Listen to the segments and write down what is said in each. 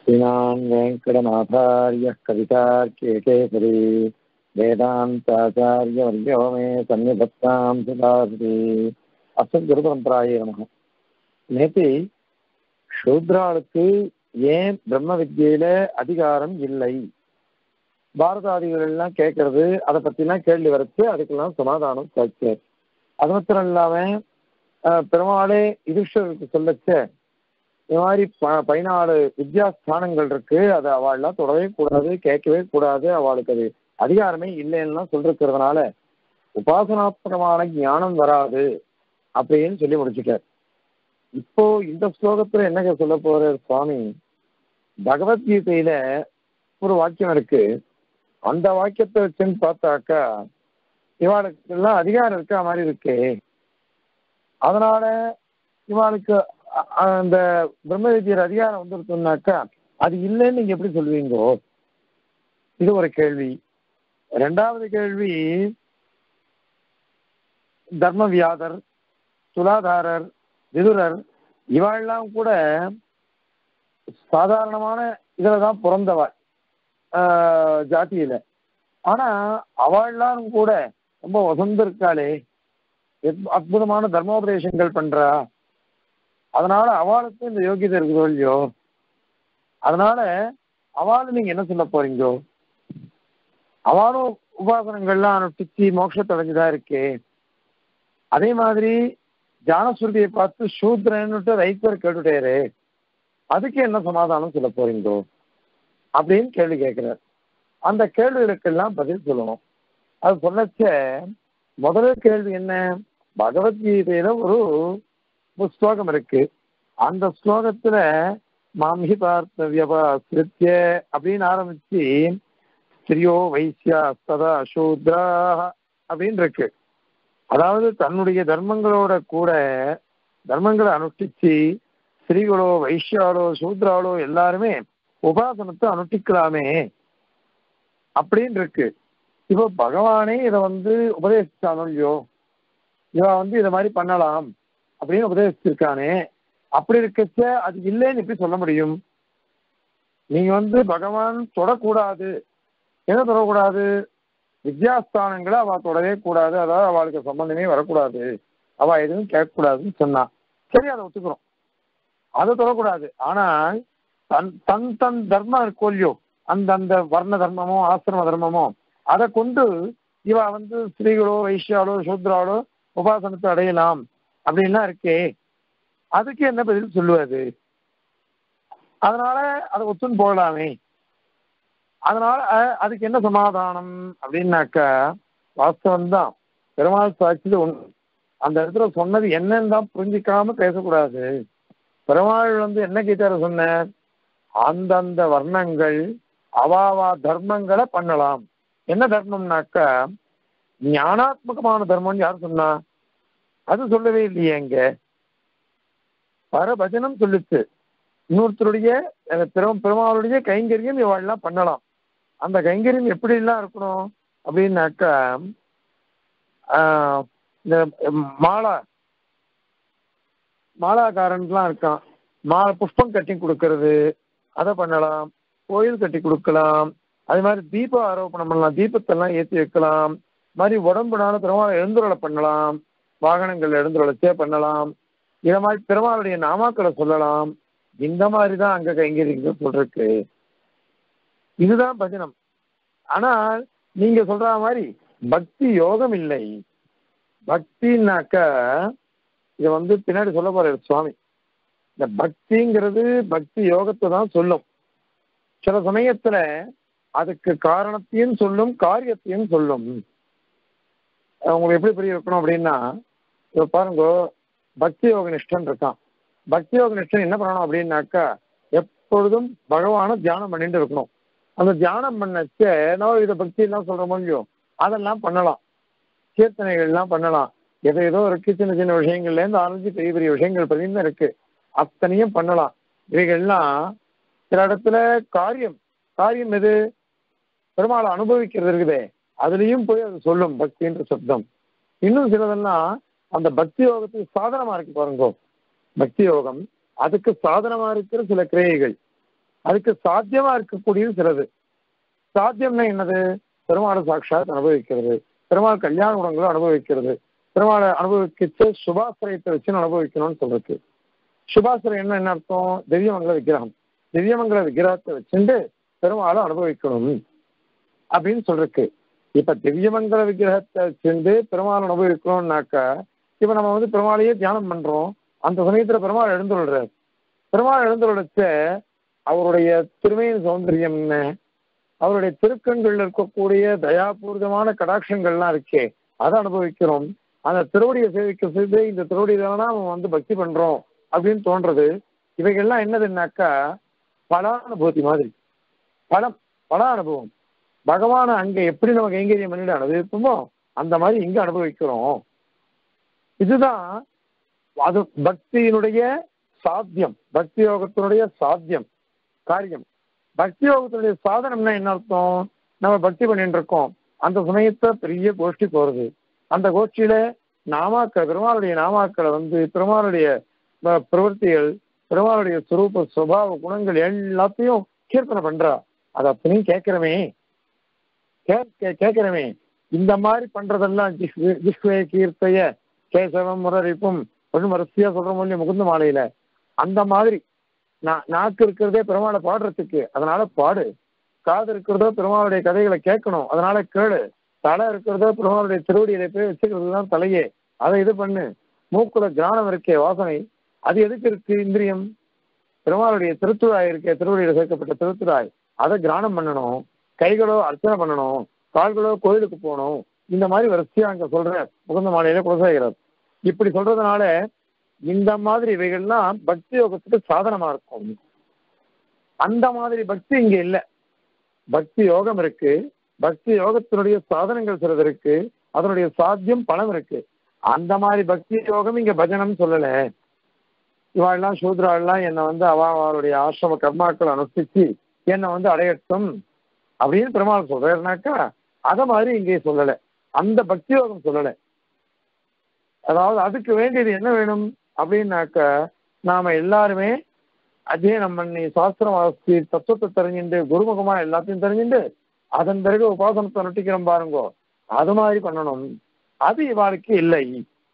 श्रीमान् वेङ्कटनाथार्यः कवितार्केकेसरी वेदान्ताचार्यवर्यो मे सन्निधत्तां सदासति அசன் குருபரம்பராயே நமக நேத்தி சூத்ராளுக்கு ஏன் பிரம்ம வித்யில அதிகாரம் இல்லை பாரதாதிகள் எல்லாம் கேட்கறது அதை பத்திலாம் கேள்வி வரைச்சு அதுக்கெல்லாம் சமாதானம் சாச்சு அது மாத்திரம் இல்லாம அஹ், பெருமாளே யுதிஷ்டருக்கு சொல்லச்ச இந்த மாதிரி ப பதினாலு வித்யாஸ்தானங்கள் இருக்கு அதை அவள்லாம் தொடவே கூடாது கேட்கவே கூடாது அவளுக்கு அது அதிகாரமே இல்லைன்னா சொல்லிருக்கிறதுனால உபாசனாத்மகமான ஞானம் வராது அப்படின்னு சொல்லி முடிச்சுட்டார் இப்போ இந்த ஸ்லோகத்துல என்ன சொல்ல போறார் சுவாமி பகவத்கீதையில ஒரு வாக்கியம் இருக்கு அந்த வாக்கியத்தை வச்சுன்னு பார்த்தாக்கா இவாளுக்கு எல்லாம் அதிகாரம் இருக்க மாதிரி இருக்கு அதனால இவாளுக்கு அ- அந்த பிரம்ம வித்யர் அதிகாரம் வந்துருச்சுனாக்கா அது இல்லைன்னு நீங்க எப்படி சொல்லுவீங்கோ இது ஒரு கேள்வி ரெண்டாவது கேள்வி தர்மவியாதர் துலாதாரர் விதுரர் இவாளெல்லாம் கூட சாதாரணமான இதுல தான் பிறந்தவள் ஆஹ், ஜாதியில ஆனா அவள்லாம் கூட ரொம்ப வசந்திருக்காளே எத்- அற்புதமான தர்மோபதேசங்கள் பண்றா அதனால அவளுக்கு இந்த யோகியதை இருக்குதோ இல்லையோ அதனால அவளு நீங்க என்ன சொல்ல போறீங்கோ அவளும் உபாசனங்கள்லாம் அனுஷ்டிச்சு மோட்சத்தை அடைஞ்சுதான் இருக்கே அதே மாதிரி ஜானஸ்ருதியை பார்த்து சூத்ரன்னுட்டு ரைத்தர் கேட்டுட்டாரு அதுக்கு என்ன சமாதானம் சொல்ல போறீங்கோ அப்படின்னு கேள்வி கேட்கிறார் அந்த கேள்விகளுக்கெல்லாம் பதில் சொல்லணும் அது சொல்லச்ச முதல் கேள்வி என்ன பகவத்கீதையில ஒரு ஒரு ஸ்லோகம் இருக்கு அந்த ஸ்லோகத்துல மாம்ஹி பார்த்த வியபாசிரித்ய அப்படின்னு ஆரம்பிச்சு ஸ்திரியோ வைசியா சதா சூத்ரா அப்படின்னு இருக்கு அதாவது தன்னுடைய தர்மங்களோட கூட தர்மங்களை அனுஷ்டிச்சு ஸ்திரீகளோ வைஷ்யாலோ சூத்ராலோ எல்லாருமே உபாசனத்தை அனுஷ்டிக்கலாமே அப்படின்னு இருக்கு இப்போ பகவானே இதை வந்து உபதேசிச்சானோ இல்லையோ இவன் வந்து இதை மாதிரி பண்ணலாம் அப்படின்னு உபதேசிச்சிருக்கானே அப்படி இருக்கச்ச அது இல்லைன்னு எப்படி சொல்ல முடியும் நீங்க வந்து பகவான் தொடக்கூடாது என்ன தொடக்கூடாது வித்யாஸ்தானங்களை அவ தொடவே கூடாது அதாவது அவளுக்கு சம்பந்தமே வரக்கூடாது அவ எதுவும் கேட்கக்கூடாதுன்னு சொன்னான் சரி அதை ஒத்துக்கிறோம் அதை தொடக்கூடாது ஆனால் தன் தன் தன் தர்மம் இருக்கோ இல்லையோ அந்த அந்த வர்ண தர்மமோ ஆசிரம தர்மமோ அதை கொண்டு இவ வந்து ஸ்திரீகளோ வைஷ்யாலோ சூத்ராலோ உபாசனத்தை அடையலாம் அப்படின்லாம் இருக்கே அதுக்கு என்ன பதில் சொல்லுவது அதனால அதை ஒத்துன்னு போகலாமே அதனால அஹ், அதுக்கு என்ன சமாதானம் அப்படின்னாக்கா வாஸ்தவம் தான் பெருமாள் சாட்சியில் ஒன்று அந்த இடத்துல சொன்னது என்னன்னு தான் புரிஞ்சிக்காம பேசக்கூடாது பெருமாள் வந்து என்ன கேட்டார சொன்ன அந்தந்த வர்ணங்கள் அவாவா தர்மங்களை பண்ணலாம் என்ன தர்மம்னாக்கா ஞானாத்மகமான தர்மம்னு யார் சொன்னா அது சொல்லவே இல்லையே இங்க பரபஜனம் சொல்லுச்சு இன்னொருத்தருடைய அஹ், பெரும் பெருமாளுடைய கைங்கரியம் இவாள்லாம் பண்ணலாம் அந்த கைங்கரியம் எப்படி எல்லாம் இருக்கணும் அப்படின்னாக்கா ஆஹ், இந்த மாலா மாலாக்காரன்லாம் இருக்கான் மாலை புஷ்பம் கட்டி கொடுக்கறது அதை பண்ணலாம் கோயில் கட்டி கொடுக்கலாம் அது மாதிரி தீப ஆரோபணம் பண்ணலாம் தீபத்தெல்லாம் ஏற்றி வைக்கலாம் இது மாதிரி உடம்புனால பெருமாள் எழுந்துருளை பண்ணலாம் வாகனங்கள் எழுந்துருளச்சே பண்ணலாம் இதை மாதிரி பெருமாளுடைய நாமாக்களை சொல்லலாம் இந்த மாதிரி தான் அங்க கைங்கரிங்க சொல்றதுக்கு இதுதான் பஜனம் ஆனால் நீங்க சொல்ற மாதிரி பக்தி யோகம் இல்லை பக்தினாக்கா இதை வந்து பின்னாடி சொல்ல போறாரு சுவாமி இந்த பக்திங்கிறது பக்தி யோகத்தை தான் சொல்லும் சில சமயத்துல அதுக்கு காரணத்தையும் சொல்லும் காரியத்தையும் சொல்லும் அஹ் உங்களுக்கு எப்படி புரிய வைக்கணும் அப்படின்னா இப்ப பாருங்க பக்தி யோக நிஷ்டன் இருக்கான் பக்தி யோக நிஷ்டன் என்ன பண்ணணும் அப்படின்னாக்கா எப்பொழுதும் பகவானை தியானம் பண்ணிட்டு இருக்கணும் அந்த தியானம் பண்ணச்ச நம்ம இதை பக்தி எல்லாம் சொல்றோமோ இல்லையோ அதெல்லாம் பண்ணலாம் கீர்த்தனைகள் எல்லாம் பண்ணலாம் ஏதோ ஏதோ இருக்கு சின்ன சின்ன விஷயங்கள்ல இருந்து ஆரம்பிச்சு பெரிய பெரிய விஷயங்கள் பதிந்து இருக்கு அத்தனையும் பண்ணலாம் இவைகள்லாம் சில இடத்துல காரியம் காரியம் எது பெருமாளை அனுபவிக்கிறது இருக்குதே அதுலயும் போய் அது சொல்லும் பக்தின்ற சப்தம் இன்னும் சிலதெல்லாம் அந்த பக்தி யோகத்துக்கு சாதனமா இருக்கு பாருங்க பக்தி யோகம் அதுக்கு சாதனமா இருக்கிற சில கிரியைகள் அதுக்கு சாத்தியமா இருக்கக்கூடியது சிலது சாத்தியம்னா என்னது பெருமாள் சாட்சாத் அனுபவிக்கிறது பெருமாள் கல்யாண குணங்களை அனுபவிக்கிறது பெருமாளை அனுபவிச்சு சுபாசிரயத்தை வச்சு அனுபவிக்கணும்னு சொல்றது சுபாசிரம் என்ன என்ன அர்த்தம் திவ்யமங்கல விக்கிரகம் திவ்யமங்கல விக்கிரகத்தை வச்சுட்டு பெருமாளை அனுபவிக்கணும் அப்படின்னு சொல்றக்கு இப்ப திவ்யமங்கல விக்கிரகத்தை வச்சுட்டு பெருமாள் அனுபவிக்கணும்னாக்கா இப்ப நம்ம வந்து பெருமாளையே தியானம் பண்றோம் அந்த சமயத்துல பெருமாள் எழுந்துள்ளார் பெருமாள் எழுந்துள்ளச்ச அவருடைய திருமையின் சௌந்தரியம் என்ன அவருடைய திருக்கண்கள்ல இருக்கக்கூடிய தயாபூர்வமான கடாட்சங்கள்லாம் இருக்கே அதை அனுபவிக்கிறோம் அந்த திருவடியை சேவிக்க செய்து இந்த திருவடியில நம்ம வந்து பக்தி பண்றோம் அப்படின்னு தோன்றது இவைகள்லாம் என்னதுன்னாக்கா பல அனுபூதி மாதிரி பலம் பல அனுபவம் பகவானை அங்க எப்படி நம்ம கைங்கரியம் பண்ணிட்டு அனுபவிப்போமோ அந்த மாதிரி இங்க அனுபவிக்கிறோம் இதுதான் அது பக்தியினுடைய சாத்தியம் பக்தி யோகத்தினுடைய சாத்தியம் காரியம் பக்தி யோகத்தினுடைய சாதனம்னா என்ன அர்த்தம் நம்ம பக்தி பண்ணிட்டு இருக்கோம் அந்த சமயத்துல பெரிய கோஷ்டி போறது அந்த கோஷ்டியில நாமாக்கள் பெருமாளுடைய நாமாக்களை வந்து பெருமாளுடைய ப- பிரவൃத்திகள் பெருமாளுடைய சுரூப சுபாவ குணங்கள் எல்லாத்தையும் கீர்த்தனை பண்றா அது அத்தனையும் கேட்கிறமே கேட்கிறமே இந்த மாதிரி பண்றதெல்லாம் ஜிஹ்வே- ஜிஹ்வே கீர்த்தைய கேசவம் முரரிப்பும் ஒன்றும் வரிசையா சொல்ற மொழி முகுந்த மாலையில அந்த மாதிரி நா- நாக்கு இருக்கிறதே பெருமாளை பாடுறதுக்கு அதனால பாடு காது இருக்கிறதோ பெருமாளுடைய கதைகளை கேட்கணும் அதனால கேளு தலை இருக்கிறதோ பெருமாளுடைய திருவடியில போய் வச்சுக்கிறது தான் தலையே அதை இது பண்ணு மூக்குல கிரானம் இருக்கே வாசனை அது எதுக்கு இருக்கு இந்திரியம் பெருமாளுடைய திருத்துழாய் இருக்கே திருவடியில சேர்க்கப்பட்ட திருத்துழாய் அதை கிரானம் பண்ணணும் கைகளோ அர்ச்சனை பண்ணணும் கால்களோ கோயிலுக்கு போகணும் இந்த மாதிரி வரிசையா அங்க சொல்ற முகுந்த மாலையில குலசேகரர் இப்படி சொல்றதுனால இந்த மாதிரி இவைகள்லாம் பக்தி யோகத்துக்கு சாதனமா இருக்கும் அந்த மாதிரி பக்தி இங்க இல்ல பக்தி யோகம் இருக்கு பக்தி யோகத்தினுடைய சாதனங்கள் சிலது இருக்கு அதனுடைய சாத்தியம் பலம் இருக்கு அந்த மாதிரி பக்தி யோகம் இங்க பஜனம் சொல்லல இவாள்லாம் சூத்ராள்லாம் என்னை வந்து அவ அவளுடைய ஆசிரம கர்மாக்கள் அனுஷ்டிச்சு என்னை வந்து அடையட்டும் அப்படின்னு பெருமாள் சொல்றாருனாக்கா அத மாதிரி இங்கே சொல்லல அந்த பக்தி யோகம் சொல்லல அதாவது அதுக்கு வேண்டியது என்ன வேணும் அப்படின்னாக்க நாம எல்லாருமே அத்தியனம் பண்ணி சாஸ்திரம் வாசி தத்துவத்தை தெரிஞ்சுட்டு குருமுகமா எல்லாத்தையும் தெரிஞ்சுட்டு அதன் பிறகு உபாசனத்தை நொட்டிக்கிறோம் பாருங்கோ அது மாதிரி பண்ணணும் அது இவாளுக்கு இல்லை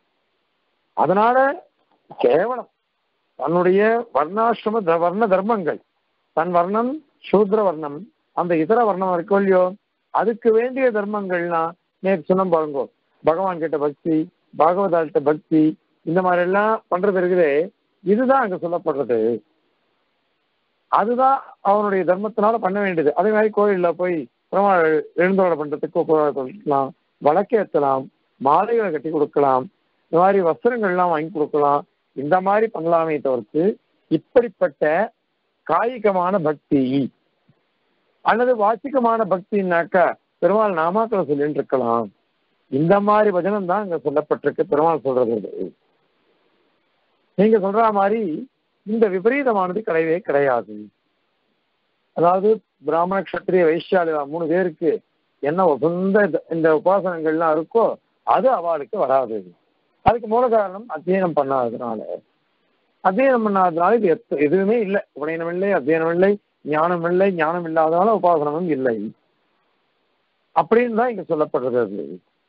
அதனால கேவலம் தன்னுடைய வர்ணாசிரம த- வர்ண தர்மங்கள் தன் வர்ணம் சூத்ர வர்ணம் அந்த இதர வர்ணம் இருக்கோ இல்லையோ அதுக்கு வேண்டிய தர்மங்கள்னா நேற்று சொன்ன பாருங்கோ பகவான் கிட்ட பக்தி பாகவதால்கிட்ட பக்தி இந்த மாதிரி எல்லாம் பண்றது இருக்குதே இதுதான் அங்க சொல்லப்படுறது அதுதான் அவனுடைய தர்மத்தினால பண்ண வேண்டியது அதே மாதிரி கோயில்ல போய் பெருமாள் எழுந்தோட பண்றதுக்கு கொடுக்கலாம் வழக்கேற்றலாம் மாலைகளை கட்டி கொடுக்கலாம் இந்த மாதிரி வஸ்திரங்கள்லாம் வாங்கி கொடுக்கலாம் இந்த மாதிரி பண்ணலாமே தவிர்த்து இப்படிப்பட்ட காயிகமான பக்தி அல்லது வாச்சிகமான பக்தின்னாக்கா பெருமாள் நாமாக்களை சொல்லிட்டு இருக்கலாம் இந்த மாதிரி வசனம் தான் இங்க சொல்லப்பட்டிருக்கு பெருமாள் சொல்றது இது. நீங்க சொல்ற மாதிரி இந்த விபரீதமானது கிடையவே கிடையாது அதாவது பிராமண கஷத்திரிய வைஷ்யாலி மூணு பேருக்கு என்ன உகந்த இந்த- இந்த உபாசனங்கள்லாம் இருக்கோ அது அவளுக்கு வராது அதுக்கு மூல காரணம் அத்தியனம் பண்ணாததுனால அத்தியனம் பண்ணாததுனால இது எத்த- எதுவுமே இல்லை உபநயனம் இல்லை அத்தியனம் இல்லை ஞானம் இல்லை ஞானம் இல்லாதனால உபாசனமும் இல்லை அப்படின்னு தான் இங்க சொல்லப்படுறது அது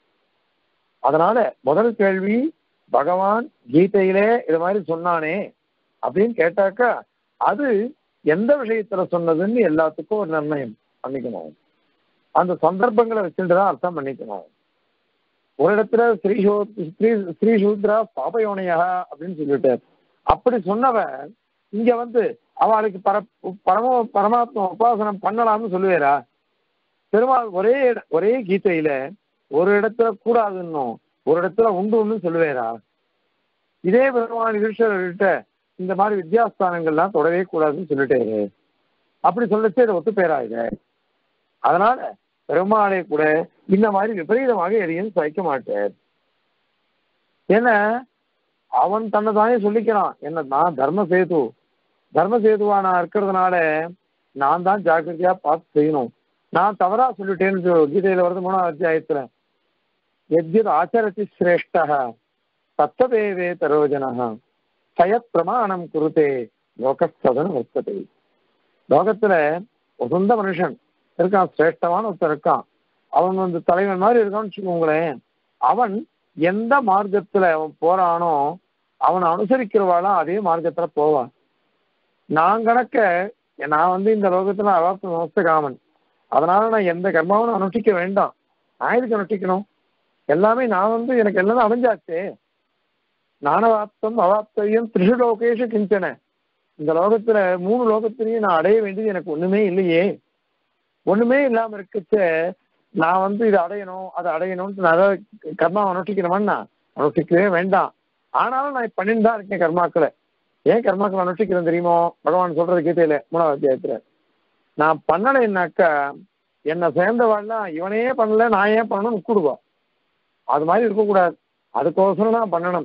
அதனால முதல் கேள்வி பகவான் கீதையிலே இது மாதிரி சொன்னானே அப்படின்னு கேட்டாக்கா அது எந்த விஷயத்துல சொன்னதுன்னு எல்லாத்துக்கும் ஒரு நிர்ணயம் பண்ணிக்கணும் அந்த சந்தர்ப்பங்களை வச்சுட்டு தான் அர்த்தம் பண்ணிக்கணும் ஒரு இடத்துல ஸ்ரீசோ ஸ்ரீ ஸ்ரீசூத்ரா பாபயோனையா அப்படின்னு சொல்லிட்டார் அப்படி சொன்னவன் இங்க வந்து அவளுக்கு பர பரம பரமாத்மா உபாசனம் பண்ணலாம்னு சொல்லுவேரா பெருமாள் ஒரே இட- ஒரே கீதையில ஒரு இடத்துல கூடாதுன்னும் ஒரு இடத்துல உண்டுன்னு சொல்லுவேரா இதே பெருமாள் ஈஸ்வரர்கிட்ட இந்த மாதிரி வித்யாஸ்தானங்கள்லாம் தொடவே கூடாதுன்னு சொல்லிட்டாரு அப்படி சொல்லச்சு இதை ஒத்து பேரா இது அதனால பெருமாளை கூட இந்த மாதிரி விபரீதமாக எதையும் சகிக்க மாட்டார் ஏன்னா அவன் தன்னை தானே சொல்லிக்கிறான் என்ன நான் தர்ம சேது தர்ம சேதுவா நான் இருக்கிறதுனால நான் தான் ஜாக்கிரதையா பார்த்து செய்யணும் நான் தவறா சொல்லிட்டேன்னு சொ- கீதையில வருது மூணாவது அத்தியாயத்துல எத்யத் ஆச்சரதி சிரேஷ்டா தத்ததேவே தரோஜனா சயத் பிரமாணம் குருதே லோகஸ்ததன வர்த்ததே லோகத்துல ஒரு சொந்த மனுஷன் இருக்கான் சிரேஷ்டமான ஒருத்தன் இருக்கான் அவன் வந்து தலைவன் மாதிரி இருக்கான்னு வச்சுக்கோங்களேன் அவன் எந்த மார்க்கத்துல அவன் போறானோ அவனை அனுசரிக்கிறவாளாம் அதே மார்க்கத்துல போவான் நான் கணக்க நான் வந்து இந்த லோகத்துல அவாப்த மோஸ்த காமன் அதனால நான் எந்த கர்மாவும் அனுஷ்டிக்க வேண்டாம் நான் எதுக்கு அனுஷ்டிக்கணும் எல்லாமே நான் வந்து எனக்கு எல்லாம் அமைஞ்சாச்சே நானவாப்தம் அவாப்தவியம் திரிஷு லோகேஷு கிஞ்சன இந்த லோகத்துல மூணு லோகத்திலையும் நான் அடைய வேண்டியது எனக்கு ஒண்ணுமே இல்லையே ஒண்ணுமே இல்லாம இருக்கச்ச நான் வந்து இதை அடையணும் அதை அடையணும்னு நான் ஏதாவது கர்மா அனுஷ்டிக்கணுமான்னா அனுஷ்டிக்கவே வேண்டாம் ஆனாலும் நான் பண்ணிட்டு தான் இருக்கேன் கர்மாக்களை ஏன் கர்மாக்களை அனுஷ்டிக்கிறேன் தெரியுமோ பகவான் சொல்றது கீதையில மூணாவது அத்தியாயத்துல நான் பண்ணலைன்னாக்கா என்னை சேர்ந்தவாள்லாம் இவனே பண்ணல நான் ஏன் பண்ணணும்னு விட்டுடுவா அது மாதிரி இருக்கக்கூடாது அதுக்கோசரம் நான் பண்ணணும்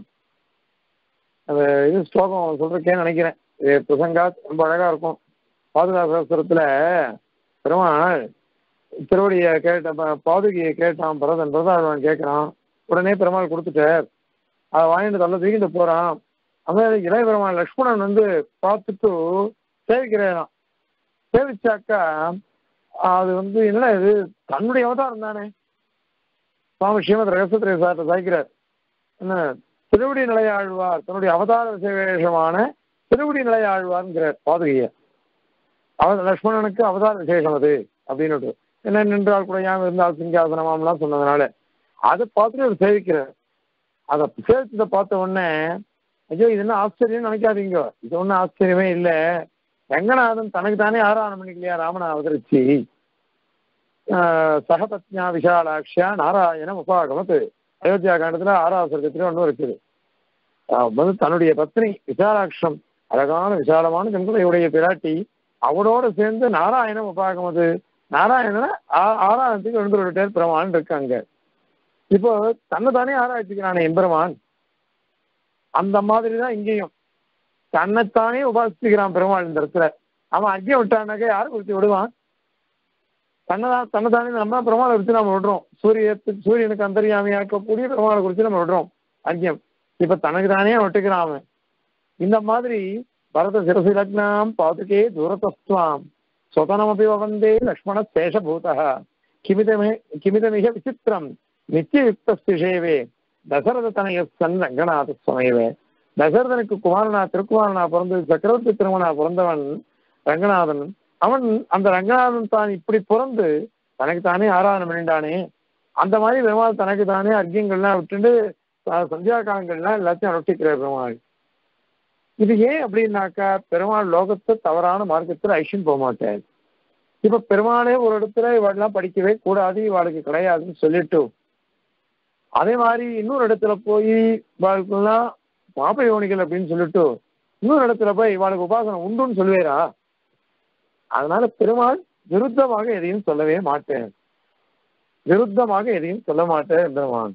அது இது ஸ்லோகம் சொல்றதுக்கே நினைக்கிறேன் இது பிரசங்கா ரொம்ப அழகா இருக்கும் பாதுகாப்பு சாஸ்திரத்துல பெருமாள் திருவடியை கேட்ட ப- பாதுகையை கேட்டான் பரதன் பரதாழ்வான் கேட்கறான் உடனே பெருமாள் கொடுத்துட்டார் அதை வாங்கிட்டு தள்ள தூக்கிட்டு போறான் அந்த இளைய பெருமாள் லக்ஷ்மணன் வந்து பார்த்துட்டு சேவிக்கிறான் சேவிச்சாக்கா அது வந்து என்ன இது தன்னுடைய அவதாரம் தானே சுவாமி ஸ்ரீமத் ரகசியத்திரை சார்ட்ட சாய்க்கிறார் என்ன திருவடி நிலையாழ்வார் தன்னுடைய அவதார விசேஷமான திருவடி நிலையாழ்வார்ங்கிறார் பாதுகைய அவர் லக்ஷ்மணனுக்கு அவதார விசேஷம் அது அப்படின்னு என்ன நின்றால் கூட ஏன் இருந்தால் சிங்காசனமாம்லாம் சொன்னதுனால அதை பார்த்துட்டு அவர் சேவிக்கிறார் அதை சேவிச்சதை பார்த்த உடனே ஐயோ இது என்ன ஆச்சரியம் நினைக்காதீங்க இது ஒன்றும் ஆச்சரியமே இல்லை ரங்கநாதன் தனக்கு தானே ஆராதனம் பண்ணிக்கலையா ராமனை அவதரிச்சு ஆஹ் சகபத்ஞா விஷாலாட்சியா நாராயண உபாகமத்து அயோத்தியா காண்டத்துல ஆறாவது சர்க்கத்துல ஒன்று இருக்குது ஆஹ் வந்து தன்னுடைய பத்னி விசாலாட்சம் அழகான விசாலமான கண்களையுடைய பிராட்டி அவளோட சேர்ந்து நாராயணம் உபாகமது நாராயணனை ஆ- ஆராதனத்துக்கு ரெண்டு ரெண்டு பேர் பிரமான் இருக்காங்க இப்போ தன்னை தானே ஆராய்ச்சிக்கிறானே எம்பெருமான் அந்த மாதிரி தான் இங்கேயும் தன்னைத்தானே உபாசிக்கிறான் பெருமாள் இந்த இடத்துல அவன் அர்க்கியம் விட்டானாக்க யாரை குறித்து விடுவான் தன்னைதான் தன்னைத்தானே நம்ம பெருமாளை குறித்து நம்ம விடுறோம் சூரியத்துக்கு சூரியனுக்கு அந்தரியாமையா இருக்கக்கூடிய பெருமாளை குறித்து நம்ம விடுறோம் அர்க்கியம் இப்ப தனக்கு தானே விட்டுக்கிறான் அவன் இந்த மாதிரி பரத சிரசி லக்னாம் பாதுகே தூரதஸ்துவாம் ஸ்வதனமபி வந்தே லக்ஷ்மண சேஷபூதா கிமிதமே கிமிதமிக விசித்திரம் நித்தியயுக்தேவே தசரத தனைய சன் ரங்கநாத சுமையவே தசரதனுக்கு குமாரனா திருக்குமாரனா பிறந்து சக்கரவர்த்தி திருமணா பிறந்தவன் ரங்கநாதன் அவன் அந்த ரங்கநாதன் தான் இப்படி பிறந்து தனக்கு தானே ஆராதனை பண்ணிட்டானே அந்த மாதிரி பெருமாள் தனக்கு தானே அர்க்கியங்கள்லாம் விட்டுட்டு அஹ், சந்தியா காலங்கள்லாம் எல்லாத்தையும் அனுஷ்டிக்கிறார் பெருமாள் இது ஏன் அப்படின்னாக்கா பெருமாள் லோகத்தை தவறான மார்க்கத்தில் ஐஷன் போக மாட்டார் இப்ப பெருமாளே ஒரு இடத்துல இவாளெல்லாம் படிக்கவே கூடாது இவாளுக்கு கிடையாதுன்னு சொல்லிட்டு அதே மாதிரி இன்னொரு இடத்துல போய் இவாளுக்கெல்லாம் பாப யோனிகள் அப்படின்னு சொல்லிட்டு இன்னொரு இடத்துல போய் இவாளுக்கு உபாசனம் உண்டுன்னு சொல்லுவேரா அதனால பெருமாள் விருத்தமாக எதையும் சொல்லவே மாட்டேன் விருத்தமாக எதையும் சொல்ல மாட்டேன் பெருமான்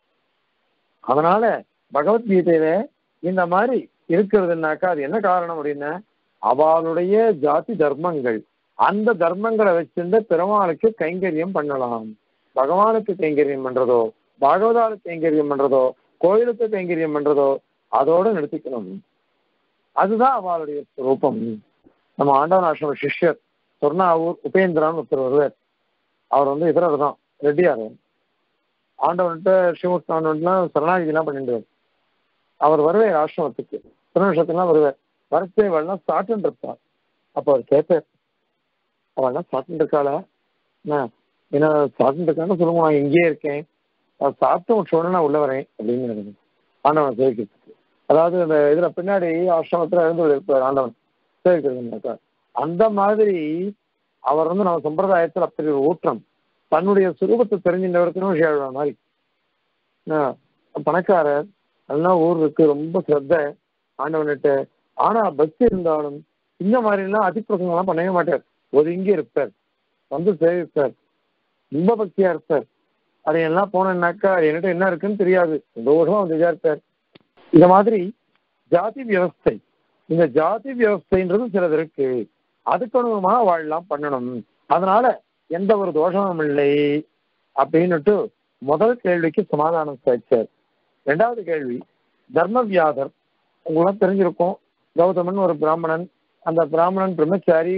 அதனால பகவத்கீதையில இந்த மாதிரி இருக்கிறதுனாக்கா அது என்ன காரணம் அப்படின்னா அவளுடைய ஜாதி தர்மங்கள் அந்த தர்மங்களை வச்சிருந்த பெருமாளுக்கு கைங்கரியம் பண்ணலாம் பகவானுக்கு கைங்கரியம் பண்றதோ பாகவதாளுக்கு கைங்கரியம் பண்றதோ கோயிலுக்கு கைங்கரியம் பண்றதோ அதோட நிறுத்திக்கணும் அதுதான் அவளுடைய ரூபம் நம்ம ஆண்டவன் ஆசிரம சிஷ்யர் சொர்ணாவூர் உபேந்திரான்னு ஒருத்தர் வருவார் அவர் வந்து இதரர் தான் ரெட்டியார் ஆண்டவன்கிட்ட ஸ்ரீமுஷ்ணாண்டெலாம் சரணாகிதிலாம் பண்ணிட்டு அவர் வருவார் ஆசிரமத்துக்கு திருநட்சத்திரம்லாம் வருவார் வரச்சே இவள்லாம் சாட்டுன்னு இருப்பார் அப்போ அவர் கேட்பார் அவள்லாம் சாப்பிட்டு இருக்காளா என்ன என்ன சாப்பிட்டு இருக்கான்னு சொல்லுங்க நான் இங்கேயே இருக்கேன் நான் சாப்பிட்டு முடிச்சோடனே நான் உள்ள வரேன் அப்படின்னு எனக்கு ஆண்டவனை சேவிக்கிறதுக்கு அதாவது அந்த இதுல பின்னாடி ஆசிரமத்துல இருந்து இருப்பார் ஆண்டவன் சேவிக்கிறதுனாக்கா அந்த மாதிரி அவர் வந்து நம்ம சம்பிரதாயத்தில் அப்படி ஒரு ஊற்றம் தன்னுடைய சுரூபத்தை தெரிஞ்சின்றவருக்குன்னு விஷயம் மாதிரி என்ன, பணக்காரர் நல்லா ஊர் இருக்கு ரொம்ப சிரத்த ஆண்டவன்கிட்ட ஆனா பக்தி இருந்தாலும் இந்த மாதிரி எல்லாம் அதிப்பிரசங்கம் எல்லாம் பண்ணவே மாட்டார் ஒதுங்கி இருப்பார் வந்து சேவிப்பார் ரொம்ப பக்தியா இருப்பார் அது எல்லாம் போனேன்னாக்கா என்கிட்ட என்ன இருக்குன்னு தெரியாது சந்தோஷமா வந்து விசாரிப்பார் இந்த மாதிரி ஜாதி வியவஸ்தை இந்த ஜாதி வியவஸ்தைன்றது சிலது இருக்கு அதுக்கு அனுகுணமா வாழலாம் பண்ணணும் அதனால எந்த ஒரு தோஷமும் இல்லை அப்படின்னுட்டு முதல் கேள்விக்கு சமாதானம் சாய்ச்சார் ரெண்டாவது கேள்வி தர்மவியாதர் உங்களுக்கு தெரிஞ்சிருக்கும் கௌதமன் ஒரு பிராமணன் அந்த பிராமணன் பிரம்மச்சாரி